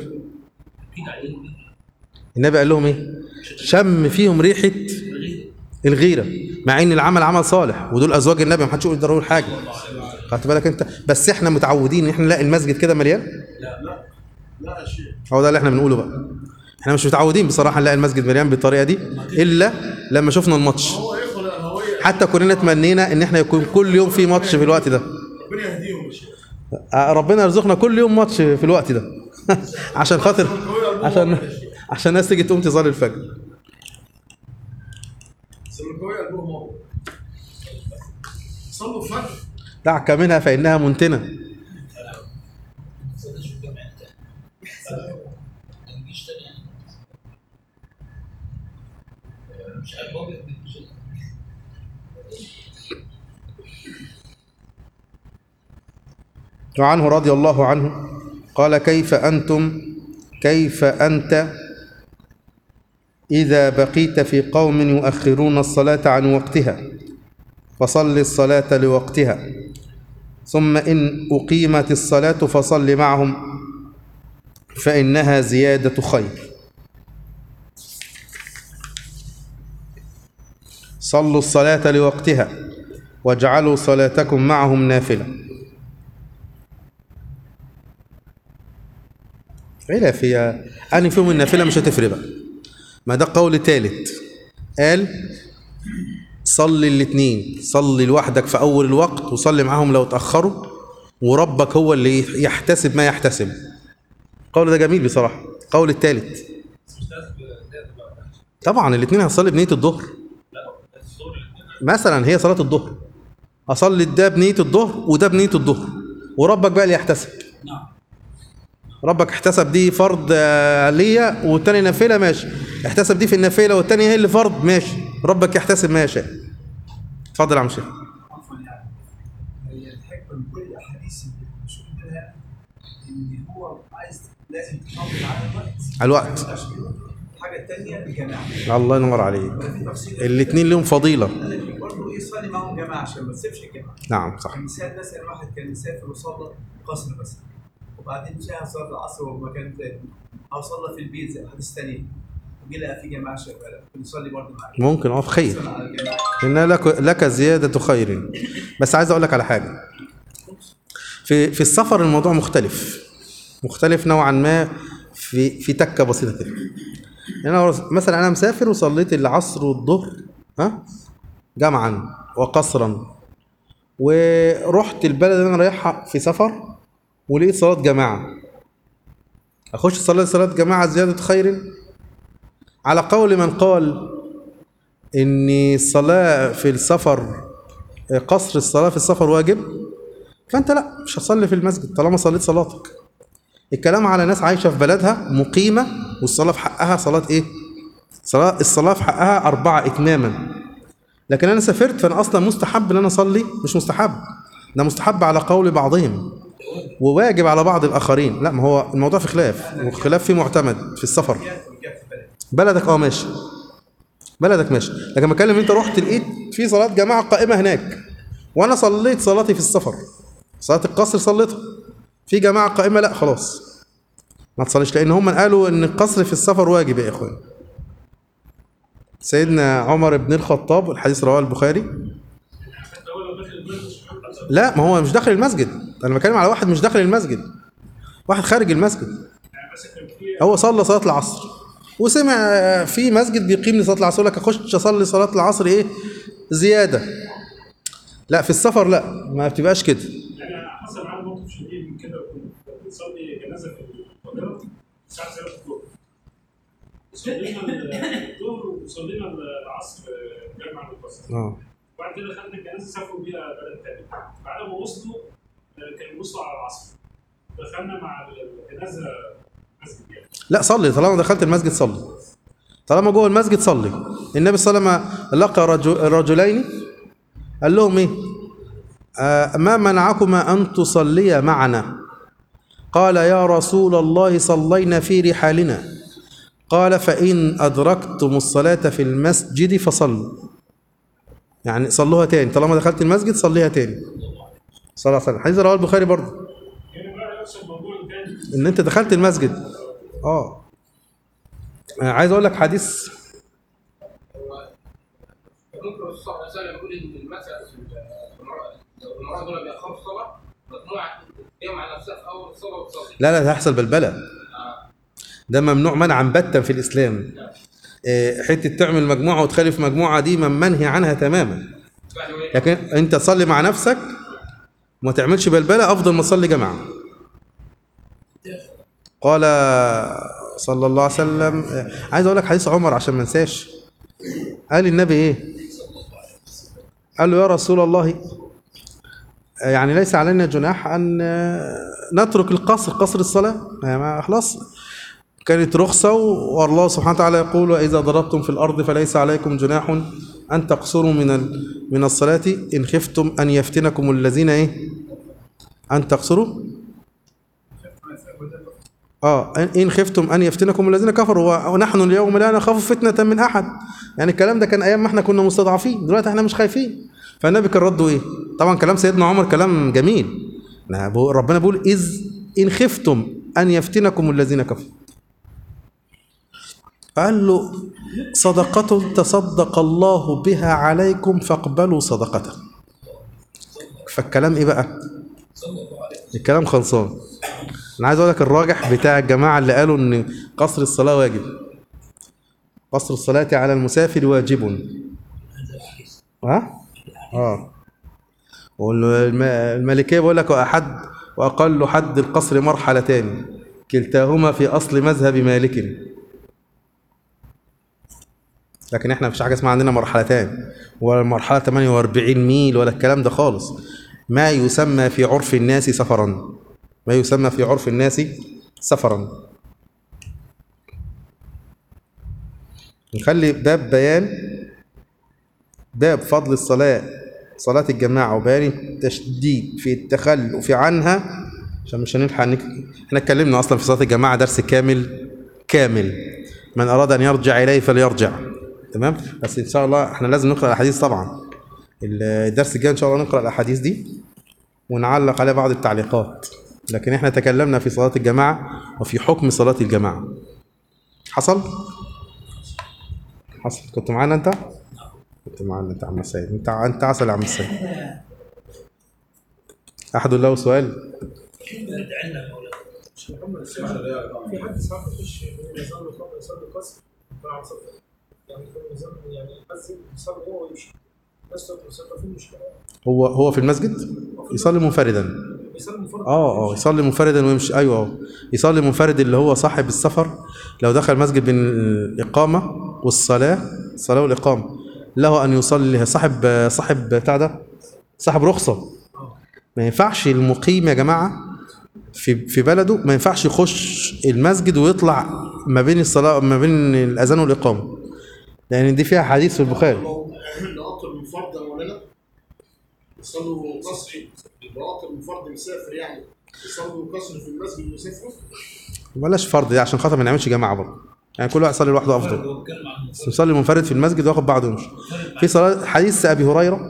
Speaker 1: النبي قال لهم ايه شم فيهم ريحه الغيره مع ان العمل عمل صالح ودول ازواج النبي ما حدش يقول يقدروا حاجه خدت بالك انت بس احنا متعودين ان احنا نلاقي المسجد كده مليان
Speaker 2: لا يا شيخ
Speaker 1: هو ده اللي احنا بنقوله بقى احنا مش متعودين بصراحه نلاقي المسجد مليان بالطريقه دي الا لما شفنا الماتش
Speaker 2: هو يدخل الاهلاويه
Speaker 1: حتى كلنا تمنينا ان احنا يكون كل يوم في ماتش في الوقت ده
Speaker 2: ربنا يهديهم يا شيخ
Speaker 1: آه، ربنا يرزقنا كل يوم ماتش في الوقت ده عشان خاطر عشان عشان الناس تيجي تقوم تصلي الفجر
Speaker 2: الزملكاويه قلبهم ابيض صلوا الفجر
Speaker 1: دعك منها فانها منتنه وعنه رضي الله عنه قال كيف أنتم كيف أنت إذا بقيت في قوم يؤخرون الصلاة عن وقتها فصل الصلاة لوقتها ثم إن أقيمت الصلاة فصل معهم فإنها زيادة خير صلوا الصلاة لوقتها واجعلوا صلاتكم معهم نافلة خلاف هي أني فيهم النافلة مش هتفرق بقى ما ده قول تالت قال صلي الاثنين صلي لوحدك في أول الوقت وصلي معاهم لو اتأخروا وربك هو اللي يحتسب ما يحتسب القول ده جميل بصراحة قول التالت طبعا الاثنين هتصلي بنية الظهر مثلا هي صلاة الظهر أصلي ده بنية الظهر وده بنية الظهر وربك بقى اللي يحتسب ربك احتسب دي فرض آه، ليا والتاني نافلة ماشي احتسب دي في النافلة والتاني هي اللي فرض ماشي ربك يحتسب ما يشاء اتفضل يا عم شيخ
Speaker 6: عفوا يعني هي الحكمه من كل الاحاديث اللي بنشوف منها ان هو عايز لازم تحافظ على الوقت
Speaker 1: على الوقت.
Speaker 6: الحاجه الثانيه الجماعه
Speaker 1: الله ينور عليك
Speaker 6: ولا في تفصيل
Speaker 1: الاثنين لهم فضيلة
Speaker 6: لكن برضه يصلي معاهم جماعه عشان ما تسيبش الجماعه
Speaker 1: نعم صح
Speaker 6: كمثال مثلا واحد كان مسافر وصلى قصر مثلا وبعدين جاء صلاه العصر وهو مكان تاني او صلى في البيت زي حديث تاني وجي لقى في جماعه شغاله ممكن يصلي برضه معاه
Speaker 1: ممكن اه في خير
Speaker 6: يصلي على الجماعه
Speaker 1: إن لك لك زيادة خير بس عايز أقول لك على حاجة في في السفر الموضوع مختلف مختلف نوعا ما في في تكة بسيطة كده يعني أنا مثلا أنا مسافر وصليت العصر والظهر ها جمعا وقصرا ورحت البلد اللي أنا رايحها في سفر ولقيت صلاة جماعة أخش صلاة صلاة جماعة زيادة خير على قول من قال ان الصلاه في السفر قصر الصلاه في السفر واجب فانت لا مش هتصلي في المسجد طالما صليت صلاتك الكلام على ناس عايشه في بلدها مقيمه والصلاه في حقها صلاه ايه صلاه الصلاه في حقها اربعه اتماما لكن انا سافرت فانا اصلا مستحب ان انا اصلي مش مستحب ده مستحب على قول بعضهم وواجب على بعض الاخرين لا ما هو الموضوع في خلاف والخلاف فيه معتمد في السفر بلدك اه ماشي بلدك ماشي لكن بتكلم انت رحت لقيت في صلاه جماعه قائمه هناك وانا صليت صلاتي في السفر صلاه القصر صليتها في جماعه قائمه لا خلاص ما تصليش لان هم قالوا ان القصر في السفر واجب يا اخوان سيدنا عمر بن الخطاب والحديث رواه البخاري
Speaker 4: حتى هو لو داخل المسجد مش هيحط أثر.
Speaker 1: لا ما هو مش داخل المسجد انا بتكلم على واحد مش داخل المسجد واحد خارج المسجد
Speaker 4: يعني مثلا كان في
Speaker 1: هو صلى صلاه العصر وسمع آه، في مسجد بيقيم لصلاه العصر يقول لك اخش اصلي صلاه العصر ايه زياده لا في السفر لا ما بتبقاش كده
Speaker 4: يعني حصل معانا موقف شديد من كده كنا بنصلي جنازه في القاهره الساعه 3 الظهر صلينا الظهر وصلينا العصر جامع القصر
Speaker 1: اه
Speaker 4: وبعد كده خدنا الجنازه سافروا بيها بلد تاني بعد ما وصلوا آه، كانوا وصلوا على العصر دخلنا مع الجنازه مسجد يعني
Speaker 1: لا صلي طالما دخلت المسجد صلي طالما جوه المسجد صلي النبي صلى الله عليه وسلم لقى رجل رجلين قال لهم ايه آه ما منعكما ان تصليا معنا قال يا رسول الله صلينا في رحالنا قال فان ادركتم الصلاه في المسجد فصلوا يعني صلوها تاني طالما دخلت المسجد صليها تاني صلى الله عليه وسلم حديث رواه البخاري برضه
Speaker 4: هنا بقى نفس الموضوع الثاني
Speaker 1: ان انت دخلت المسجد اه آه، عايز اقول لك حديث
Speaker 5: ممكن الرسول صلى الله عليه وسلم يقول ان المسألة في المرأة المرأة دول بيأخروا الصلاة مجموعة تجمع نفسها في أول الصلاة وتصلي
Speaker 1: لا لا ده هيحصل بلبله ده ممنوع منعا باتا في الاسلام آه، حته تعمل مجموعه وتخالف مجموعه دي من منهي عنها تماما
Speaker 5: بعد ما
Speaker 1: لكن انت تصلي مع نفسك وما تعملش بلبله افضل ما تصلي جماعه قال صلى الله عليه وسلم آه، عايز اقول لك حديث عمر عشان ما انساش قال النبي ايه قال له يا رسول الله آه، يعني ليس علينا جناح ان آه، نترك القصر قصر الصلاه يعني ما خلاص كانت رخصة والله سبحانه وتعالى يقول وإذا ضربتم في الأرض فليس عليكم جناح أن تقصروا من ال- من الصلاة إن خفتم أن يفتنكم الذين إيه أن تقصروا اه ان خفتم ان يفتنكم الذين كفروا ونحن اليوم لا نخاف فتنه من احد يعني الكلام ده كان ايام ما احنا كنا مستضعفين دلوقتي احنا مش خايفين فالنبي كان رده ايه طبعا كلام سيدنا عمر كلام جميل يعني بقول- ربنا بيقول اذ ان خفتم ان يفتنكم الذين كفروا قال له صدقة تصدق الله بها عليكم فاقبلوا صدقته فالكلام ايه بقى الكلام خلصان انا عايز اقول لك الراجح بتاع الجماعه اللي قالوا ان قصر الصلاه واجب قصر الصلاه على المسافر واجب ها اه والمالكيه بيقول لك واحد واقل حد القصر مرحلتان كلتاهما في اصل مذهب مالك لكن احنا مفيش حاجه اسمها عندنا مرحلتان ولا المرحله 48 ميل ولا الكلام ده خالص ما يسمى في عرف الناس سفرا ما يسمى في عرف الناس سفرا نخلي باب بيان باب فضل الصلاة صلاة الجماعة وبيان التشديد في التخلف عنها عشان مش هنلحق نك... احنا اتكلمنا اصلا في صلاة الجماعة درس كامل كامل من اراد ان يرجع اليه فليرجع تمام بس ان شاء الله احنا لازم نقرا الاحاديث طبعا الدرس الجاي ان شاء الله نقرا الاحاديث دي ونعلق عليها بعض التعليقات لكن احنا تكلمنا في صلاة الجماعة وفي حكم صلاة الجماعة حصل؟ حصل كنت معانا انت؟ كنت معانا انت يا عم السيد انت انت عسل يا عم السيد احد له سؤال
Speaker 4: في حد ساعات يخش نظام يفضل يصلي قصر مع صدر يعني يكون نظام يعني يأذن يصلي هو ويمشي بس لو يصلي في مشكله
Speaker 1: هو هو في المسجد يصلي منفردا
Speaker 4: بيصلي منفرد
Speaker 1: اه اه يصلي منفردا ويمشي ايوه اه يصلي منفرد اللي هو صاحب السفر لو دخل مسجد بين الاقامه والصلاه الصلاه والاقامه له ان يصلي صاحب صاحب بتاع ده صاحب رخصه ما ينفعش المقيم يا جماعه في في بلده ما ينفعش يخش المسجد ويطلع ما بين الصلاه ما بين الاذان والاقامه لان دي فيها حديث في البخاري
Speaker 2: القطر من فرد يا مولانا يصلوا قصري القطر من فرد مسافر يعني يصلوا قصر في المسجد ويسافروا
Speaker 1: بلاش فرض دي عشان خاطر ما نعملش جماعه برضه يعني كل واحد يصلي لوحده افضل بس يصلي منفرد في المسجد وياخد بعضه ويمشي في صلاه حديث ابي هريره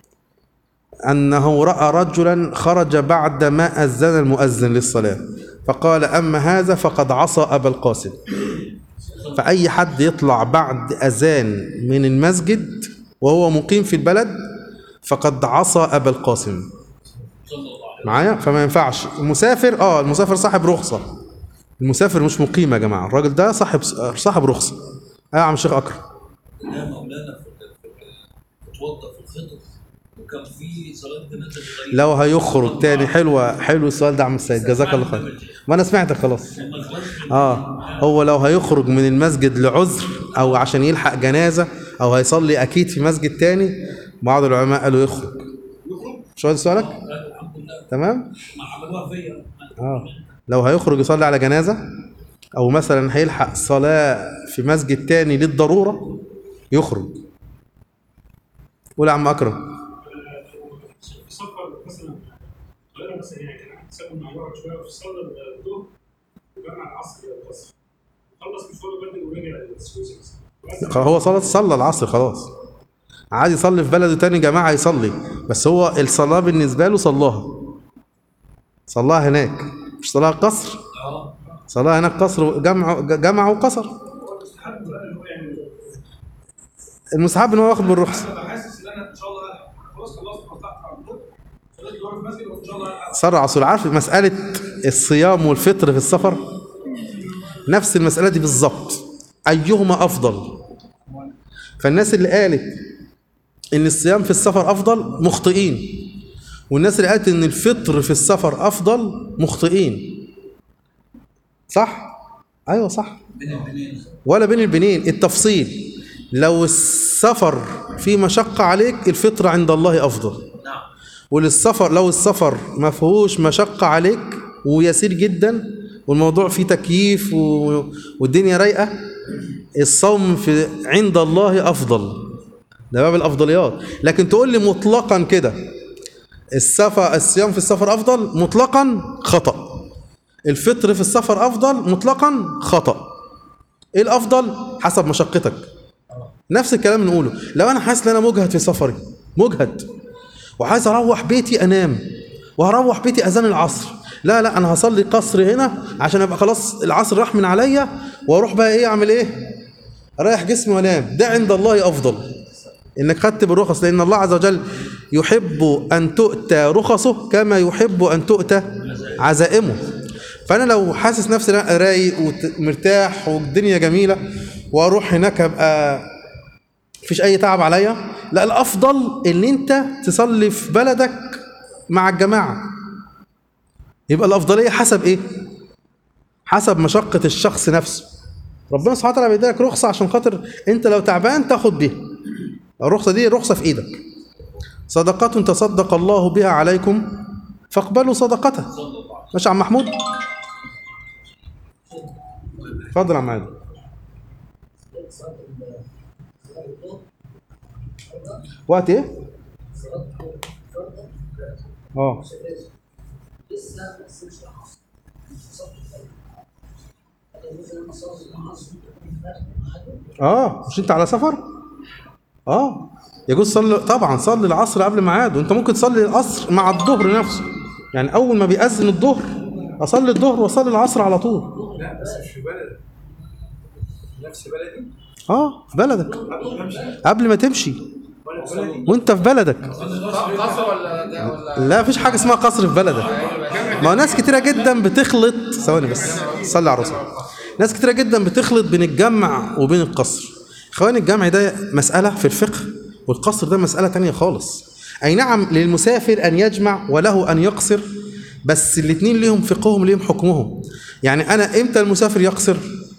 Speaker 1: انه راى رجلا خرج بعد ما اذن المؤذن للصلاه فقال اما هذا فقد عصى ابا القاسم فاي حد يطلع بعد اذان من المسجد وهو مقيم في البلد فقد عصى ابا القاسم معايا فما ينفعش المسافر اه المسافر صاحب رخصه المسافر مش مقيم يا جماعه الراجل ده صاحب صاحب رخصه ايوه يا عم الشيخ اكرم
Speaker 7: لا مولانا في اتوضى في الخطب وكان في صلاه جنازه غريبه
Speaker 1: لو هيخرج تاني حلوه حلو السؤال ده يا عم السيد جزاك الله خير ما انا سمعتك خلاص اه هو لو هيخرج من المسجد لعذر او عشان يلحق جنازه او هيصلي اكيد في مسجد تاني بعض العلماء قالوا يخرج شو هذا سؤالك
Speaker 7: الحمد لله
Speaker 1: تمام
Speaker 7: ما عملوها فيا
Speaker 1: اه لو هيخرج يصلي على جنازة أو مثلا هيلحق صلاة في مسجد تاني للضرورة يخرج قول يا عم أكرم
Speaker 4: في سفر مثلا القاهره مثلا يعني كان عندي سفر مع بعض شويه في صلى الظهر وجمع العصر القصر خلص مشواره بدري ورجع السويس مثلا
Speaker 1: هو صلاة صلى العصر خلاص عاد يصلي في بلده تاني جماعة يصلي بس هو الصلاة بالنسبة له صلاها صلاها هناك مش صلاها قصر صلاها هناك قصر جمع جمع وقصر المستحب ان هو ياخد بالرخصة
Speaker 2: انا حاسس ان انا ان شاء الله خلاص خلصت مصلحتي على الظهر صليت الظهر في المسجد وان شاء الله هلحق.
Speaker 1: صار عصر عارف مسألة الصيام والفطر في السفر نفس المسألة دي بالظبط أيهما أفضل فالناس اللي قالت إن الصيام في السفر أفضل مخطئين والناس اللي قالت إن الفطر في السفر أفضل مخطئين صح؟ أيوة صح ولا بين البنين التفصيل لو السفر فيه مشقة عليك الفطر عند الله أفضل وللسفر لو السفر ما فيهوش مشقة عليك ويسير جدا والموضوع فيه تكييف و... والدنيا رايقة الصوم في عند الله أفضل ده باب الأفضليات لكن تقول لي مطلقا كده السفر الصيام في السفر أفضل مطلقا خطأ الفطر في السفر افضل مطلقا خطا ايه الافضل حسب مشقتك نفس الكلام نقوله لو انا حاسس ان انا مجهد في سفري مجهد وعايز اروح بيتي انام وهروح بيتي اذان العصر لا لا انا هصلي قصر هنا عشان ابقى خلاص العصر راح من عليا واروح بقى ايه اعمل ايه اريح جسمي وانام ده عند الله افضل انك خدت بالرخص لان الله عز وجل يحب ان تؤتى رخصه كما يحب ان تؤتى عزائمه فانا لو حاسس نفسي لا رايق ومرتاح والدنيا جميله واروح هناك ابقى مفيش اي تعب عليا لا الافضل ان انت تصلي في بلدك مع الجماعه يبقى الافضليه حسب ايه حسب مشقه الشخص نفسه ربنا سبحانه وتعالى بيديلك رخصه عشان خاطر انت لو تعبان تاخد بيها الرخصه دي رخصه في ايدك صدقات تصدق الله بها عليكم فاقبلوا صدقته ماشي يا عم محمود اتفضل يا عم عادل وقت ايه اه اه مش انت على سفر اه يجوز صلي طبعا صلي العصر قبل ميعاده انت ممكن تصلي العصر مع الظهر نفسه يعني اول ما بيأذن الظهر اصلي الظهر واصلي العصر على طول
Speaker 6: لا بس مش في بلدك نفس بلدي
Speaker 1: اه في بلدك
Speaker 6: قبل ما امشي
Speaker 1: قبل ما تمشي
Speaker 6: ولا في بلدي
Speaker 1: وانت في بلدك
Speaker 5: قصر ولا ولا
Speaker 1: لا فيش حاجه اسمها قصر في بلدك ما هو ناس كتيره جدا بتخلط ثواني بس صلي على الرسول ناس كتيره جدا بتخلط بين الجمع وبين القصر اخواني الجمع ده مساله في الفقه والقصر ده مساله تانية خالص اي نعم للمسافر ان يجمع وله ان يقصر بس الاثنين ليهم فقههم ليهم حكمهم يعني انا امتى المسافر يقصر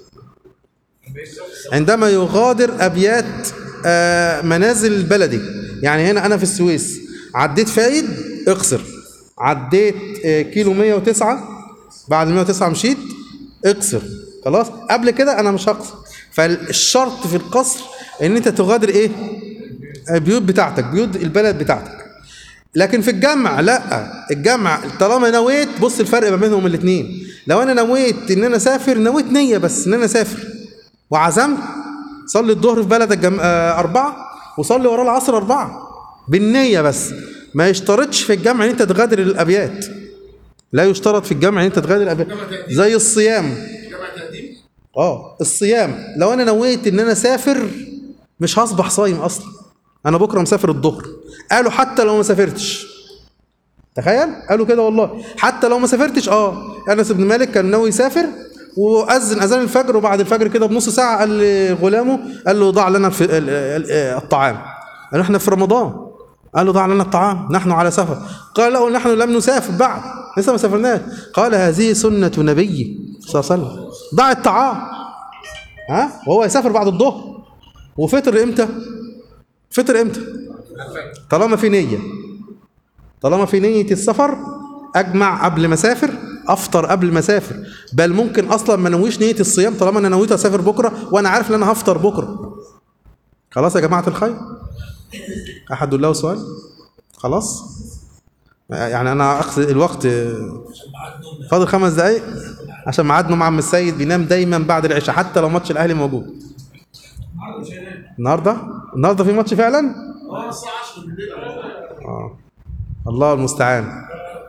Speaker 1: عندما يغادر ابيات آه، منازل بلدي يعني هنا انا في السويس عديت فايد اقصر عديت آه، كيلو 109 بعد 109 مشيت اقصر خلاص قبل كده انا مش هقصر فالشرط في القصر ان انت تغادر ايه آه، بيوت بتاعتك بيوت البلد بتاعتك لكن في الجمع لا الجمع طالما نويت بص الفرق ما بينهم الاثنين لو انا نويت ان انا اسافر نويت نيه بس ان انا اسافر وعزمت صلي الظهر في بلدك جم... آه أربعة وصلي وراه العصر أربعة بالنية بس ما يشترطش في الجمع إن أنت تغادر الأبيات لا يشترط في الجمع إن أنت تغادر الأبيات زي الصيام
Speaker 2: جمع تقديم
Speaker 1: اه الصيام لو انا نويت ان انا اسافر مش هصبح صايم اصلا انا بكره مسافر الظهر قالوا حتى لو ما سافرتش تخيل قالوا كده والله حتى لو ما سافرتش اه انس بن مالك كان ناوي يسافر واذن اذان الفجر وبعد الفجر كده بنص ساعه قال لغلامه قال له ضع لنا في ال- ال- الطعام قال احنا في رمضان قال له ضع لنا الطعام نحن على سفر قال له نحن لم نسافر بعد لسه ما سافرناش قال هذه سنه نبي صلى الله عليه وسلم ضع الطعام ها وهو يسافر بعد الظهر وفطر امتى فطر امتى طالما في نيه طالما في نيه السفر اجمع قبل ما اسافر افطر قبل ما اسافر بل ممكن اصلا ما نويش نيه الصيام طالما انا نويت اسافر بكره وانا عارف ان انا هفطر بكره خلاص يا جماعه الخير احد له سؤال خلاص يعني انا اقصد الوقت فاضل خمس دقايق عشان ميعادنا مع عم السيد بينام دايما بعد العشاء حتى لو ماتش الاهلي موجود النهارده النهارده في ماتش فعلا
Speaker 2: اه الساعه 10 بالليل
Speaker 1: اه الله المستعان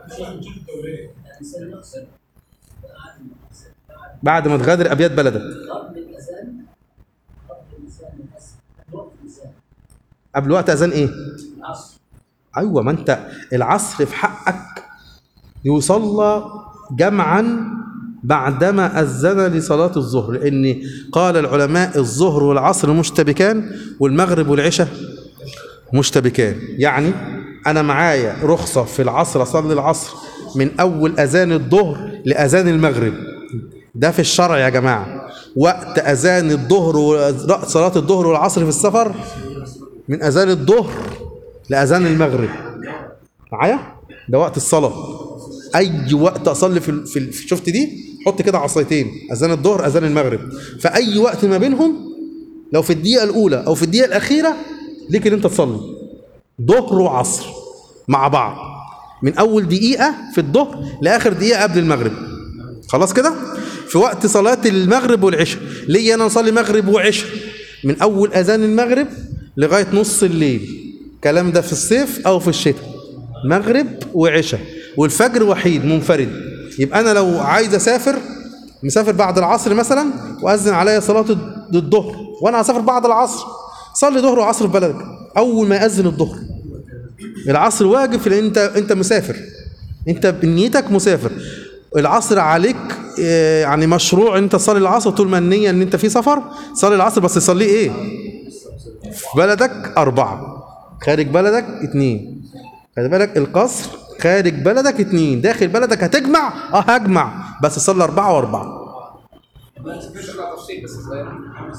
Speaker 1: بعد ما تغادر ابيات بلدك
Speaker 8: قبل الاذان قبل الاذان للاسف وقت الاذان
Speaker 1: قبل وقت اذان ايه
Speaker 8: العصر
Speaker 1: ايوه ما انت العصر في حقك يصلى جمعا بعدما اذن لصلاه الظهر لان قال العلماء الظهر والعصر مشتبكان والمغرب والعشاء مشتبكان يعني انا معايا رخصه في العصر اصلي العصر من اول اذان الظهر لاذان المغرب ده في الشرع يا جماعه وقت اذان الظهر وصلاه الظهر والعصر في السفر من اذان الظهر لاذان المغرب معايا ده وقت الصلاه اي وقت اصلي في ال- في ال- في- شفت دي حط كده عصايتين اذان الظهر اذان المغرب فاي وقت ما بينهم لو في الدقيقه الاولى او في الدقيقه الاخيره ليك ان انت تصلي ظهر وعصر مع بعض من اول دقيقه في الظهر لاخر دقيقه قبل المغرب خلاص كده في وقت صلاة المغرب والعشاء ليه أنا نصلي مغرب وعشاء من أول أذان المغرب لغاية نص الليل الكلام ده في الصيف أو في الشتاء مغرب وعشاء والفجر وحيد منفرد يبقى أنا لو عايز أسافر مسافر بعد العصر مثلا وأذن عليا صلاة الظهر وأنا هسافر بعد العصر صلي ظهر وعصر في بلدك أول ما يأذن الظهر العصر واجب لأن أنت أنت مسافر أنت بنيتك مسافر العصر عليك آه، يعني مشروع انت تصلي العصر طول ما النية ان انت في سفر صلي العصر بس تصليه ايه في بلدك أربعة خارج بلدك اتنين خلي بالك القصر خارج بلدك اتنين داخل بلدك هتجمع اه هجمع بس صلي أربعة وأربعة
Speaker 5: تطلع تفصيل بس صغير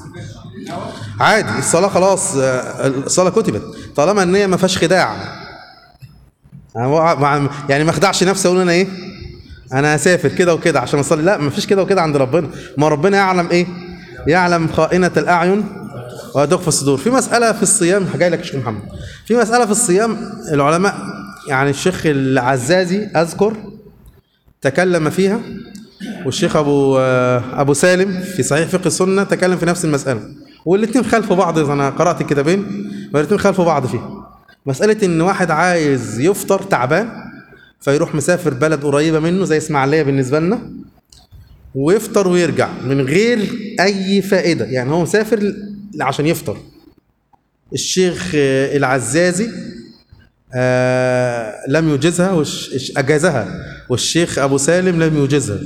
Speaker 1: عادي الصلاة خلاص آه، الصلاة كتبت طالما النية ما فيهاش خداع أنا وقع- مع- يعني ما اخدعش نفسي اقول انا ايه انا هسافر كده وكده عشان اصلي لا ما فيش كده وكده عند ربنا ما ربنا يعلم ايه يعلم خائنة الاعين وتخفى الصدور في مسألة في الصيام جاي لك يا شيخ محمد في مسألة في الصيام العلماء يعني الشيخ العزازي اذكر تكلم فيها والشيخ ابو آه، ابو سالم في صحيح فقه السنه تكلم في نفس المساله والاثنين خلفوا بعض انا قرات الكتابين والاثنين خلفوا بعض فيها مساله ان واحد عايز يفطر تعبان فيروح مسافر بلد قريبه منه زي اسماعيليه بالنسبه لنا ويفطر ويرجع من غير اي فائده يعني هو مسافر ل- عشان يفطر الشيخ آه، العزازي آه لم يجزها وش إش- أجازها والشيخ أبو سالم لم يجزها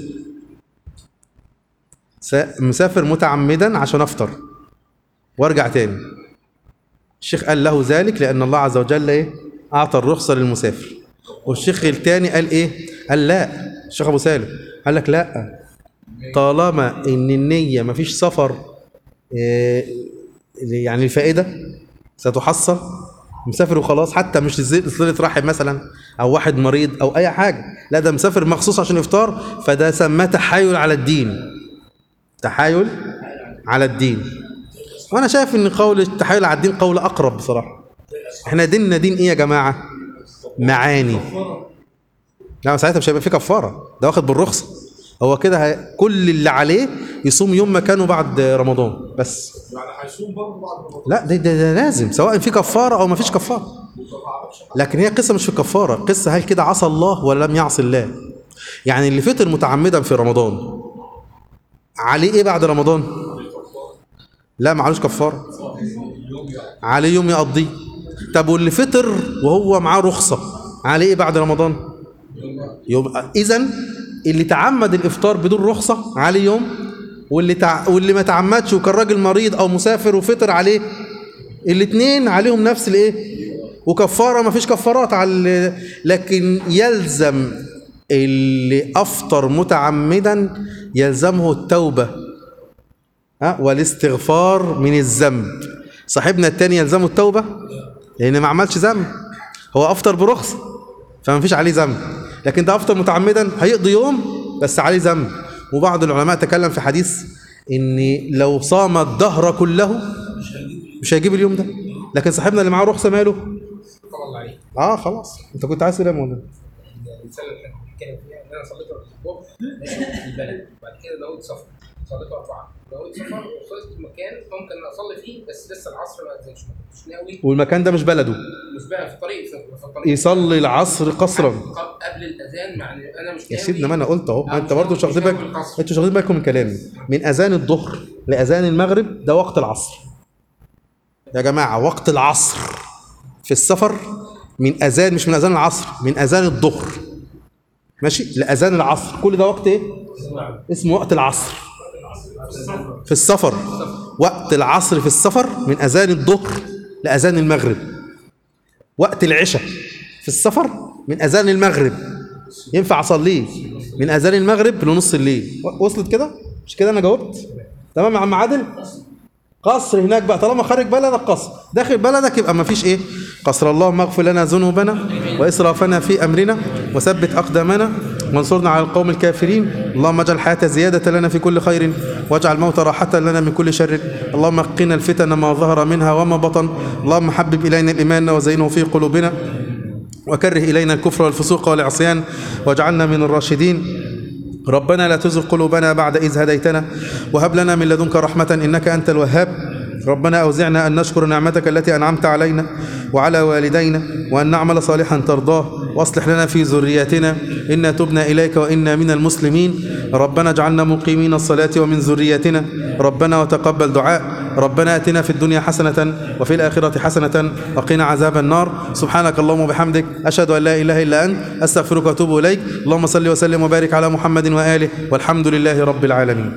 Speaker 1: س- مسافر متعمدا عشان أفطر وارجع تاني الشيخ قال له ذلك لأن الله عز وجل إيه أعطى الرخصة للمسافر والشيخ التاني قال إيه قال لا الشيخ أبو سالم قال لك لا طالما إن النية مفيش سفر آه، يعني الفائدة ستحصل مسافر وخلاص حتى مش زي- صلة رحم مثلا او واحد مريض او اي حاجه لا ده مسافر مخصوص عشان يفطر فده سماه تحايل على الدين تحايل على الدين وانا شايف ان قول التحايل على الدين قول اقرب بصراحه احنا ديننا دين ايه يا جماعه معاني لا ساعتها مش هيبقى في كفاره ده واخد بالرخصه هو كده هي... كل اللي عليه يصوم يوم مكانه بعد رمضان بس
Speaker 2: يعني هيصوم برضه بعد رمضان
Speaker 1: لا ده, ده, ده لازم سواء في كفاره او ما فيش كفاره لكن هي قصه مش في الكفاره قصه هل كده عصى الله ولا لم يعصي الله يعني اللي فطر متعمدا في رمضان عليه ايه بعد رمضان لا معلوش كفاره عليه يوم يقضيه طب واللي فطر وهو معاه رخصه عليه ايه بعد رمضان يبقى اذا اللي تعمد الافطار بدون رخصه عليه يوم واللي تع... واللي ما تعمدش وكان راجل مريض او مسافر وفطر عليه الاثنين عليهم نفس الايه وكفاره ما فيش كفارات على ال- لكن يلزم اللي افطر متعمدا يلزمه التوبه ها والاستغفار من الذنب صاحبنا التاني يلزمه التوبه لان ما عملش ذنب هو افطر برخصه فما فيش عليه ذنب لكن ده افطر متعمدا هيقضي يوم بس عليه ذنب وبعض العلماء تكلم في حديث ان لو صام الدهر كله مش هيجيب اليوم ده لكن صاحبنا اللي معاه رخصه ماله
Speaker 5: طبعا الله عليك
Speaker 1: اه خلاص انت كنت عايز تقول ايه يا مولانا
Speaker 5: الرساله اللي احنا بنتكلم فيها ان انا صليت الظهر ماشي في البلد بعد كده نويت سفر صليت اربعه نويت سفر وصلت مكان ممكن اصلي فيه بس لسه العصر ما اذنش ما كنتش ناوي
Speaker 1: والمكان ده مش بلده
Speaker 5: مش بقى في الطريق في في الطريق
Speaker 1: يصلي العصر قصرا
Speaker 5: قبل قبل الاذان يعني انا مش
Speaker 1: يا
Speaker 5: ناوي
Speaker 1: سيدنا ما انا قلت اهو ما انت برضه مش
Speaker 5: مش
Speaker 1: واخدين بالك
Speaker 5: ناوي القصر.
Speaker 1: انتوا مش واخدين بالكم من كلامي من اذان الظهر لاذان المغرب ده وقت العصر يا جماعه وقت العصر في السفر من اذان مش من اذان العصر من اذان الظهر ماشي لاذان العصر كل ده وقت ايه اسمه وقت العصر في السفر وقت العصر في السفر من اذان الظهر لاذان المغرب وقت العشاء في السفر من اذان المغرب ينفع اصليه من اذان المغرب لنص الليل و- وصلت كده مش كده انا جاوبت تمام يا عم عادل قصر هناك بقى طالما خارج بلدك قصر داخل بلدك يبقى ما فيش ايه قصر اللهم اغفر لنا ذنوبنا واسرافنا في امرنا وثبت اقدامنا وانصرنا على القوم الكافرين اللهم اجعل الحياه زياده لنا في كل خير واجعل الموت راحه لنا من كل شر اللهم قنا الفتن ما ظهر منها وما بطن اللهم حبب الينا الايمان وزينه في قلوبنا وكره إلينا الكفر والفسوق والعصيان واجعلنا من الراشدين ربنا لا تزغ قلوبنا بعد إذ هديتنا وهب لنا من لدنك رحمة إنك أنت الوهاب ربنا أوزعنا أن نشكر نعمتك التي أنعمت علينا وعلى والدينا وأن نعمل صالحا ترضاه واصلح لنا في ذرياتنا إنا تبنا إليك وإنا من المسلمين ربنا اجعلنا مقيمين الصلاة ومن ذرياتنا ربنا وتقبل دعاء ربنا آتنا في الدنيا حسنة وفي الآخرة حسنة وقنا عذاب النار سبحانك اللهم وبحمدك أشهد أن لا إله إلا أنت أستغفرك وأتوب إليك اللهم صل وسلم وبارك على محمد وآله والحمد لله رب العالمين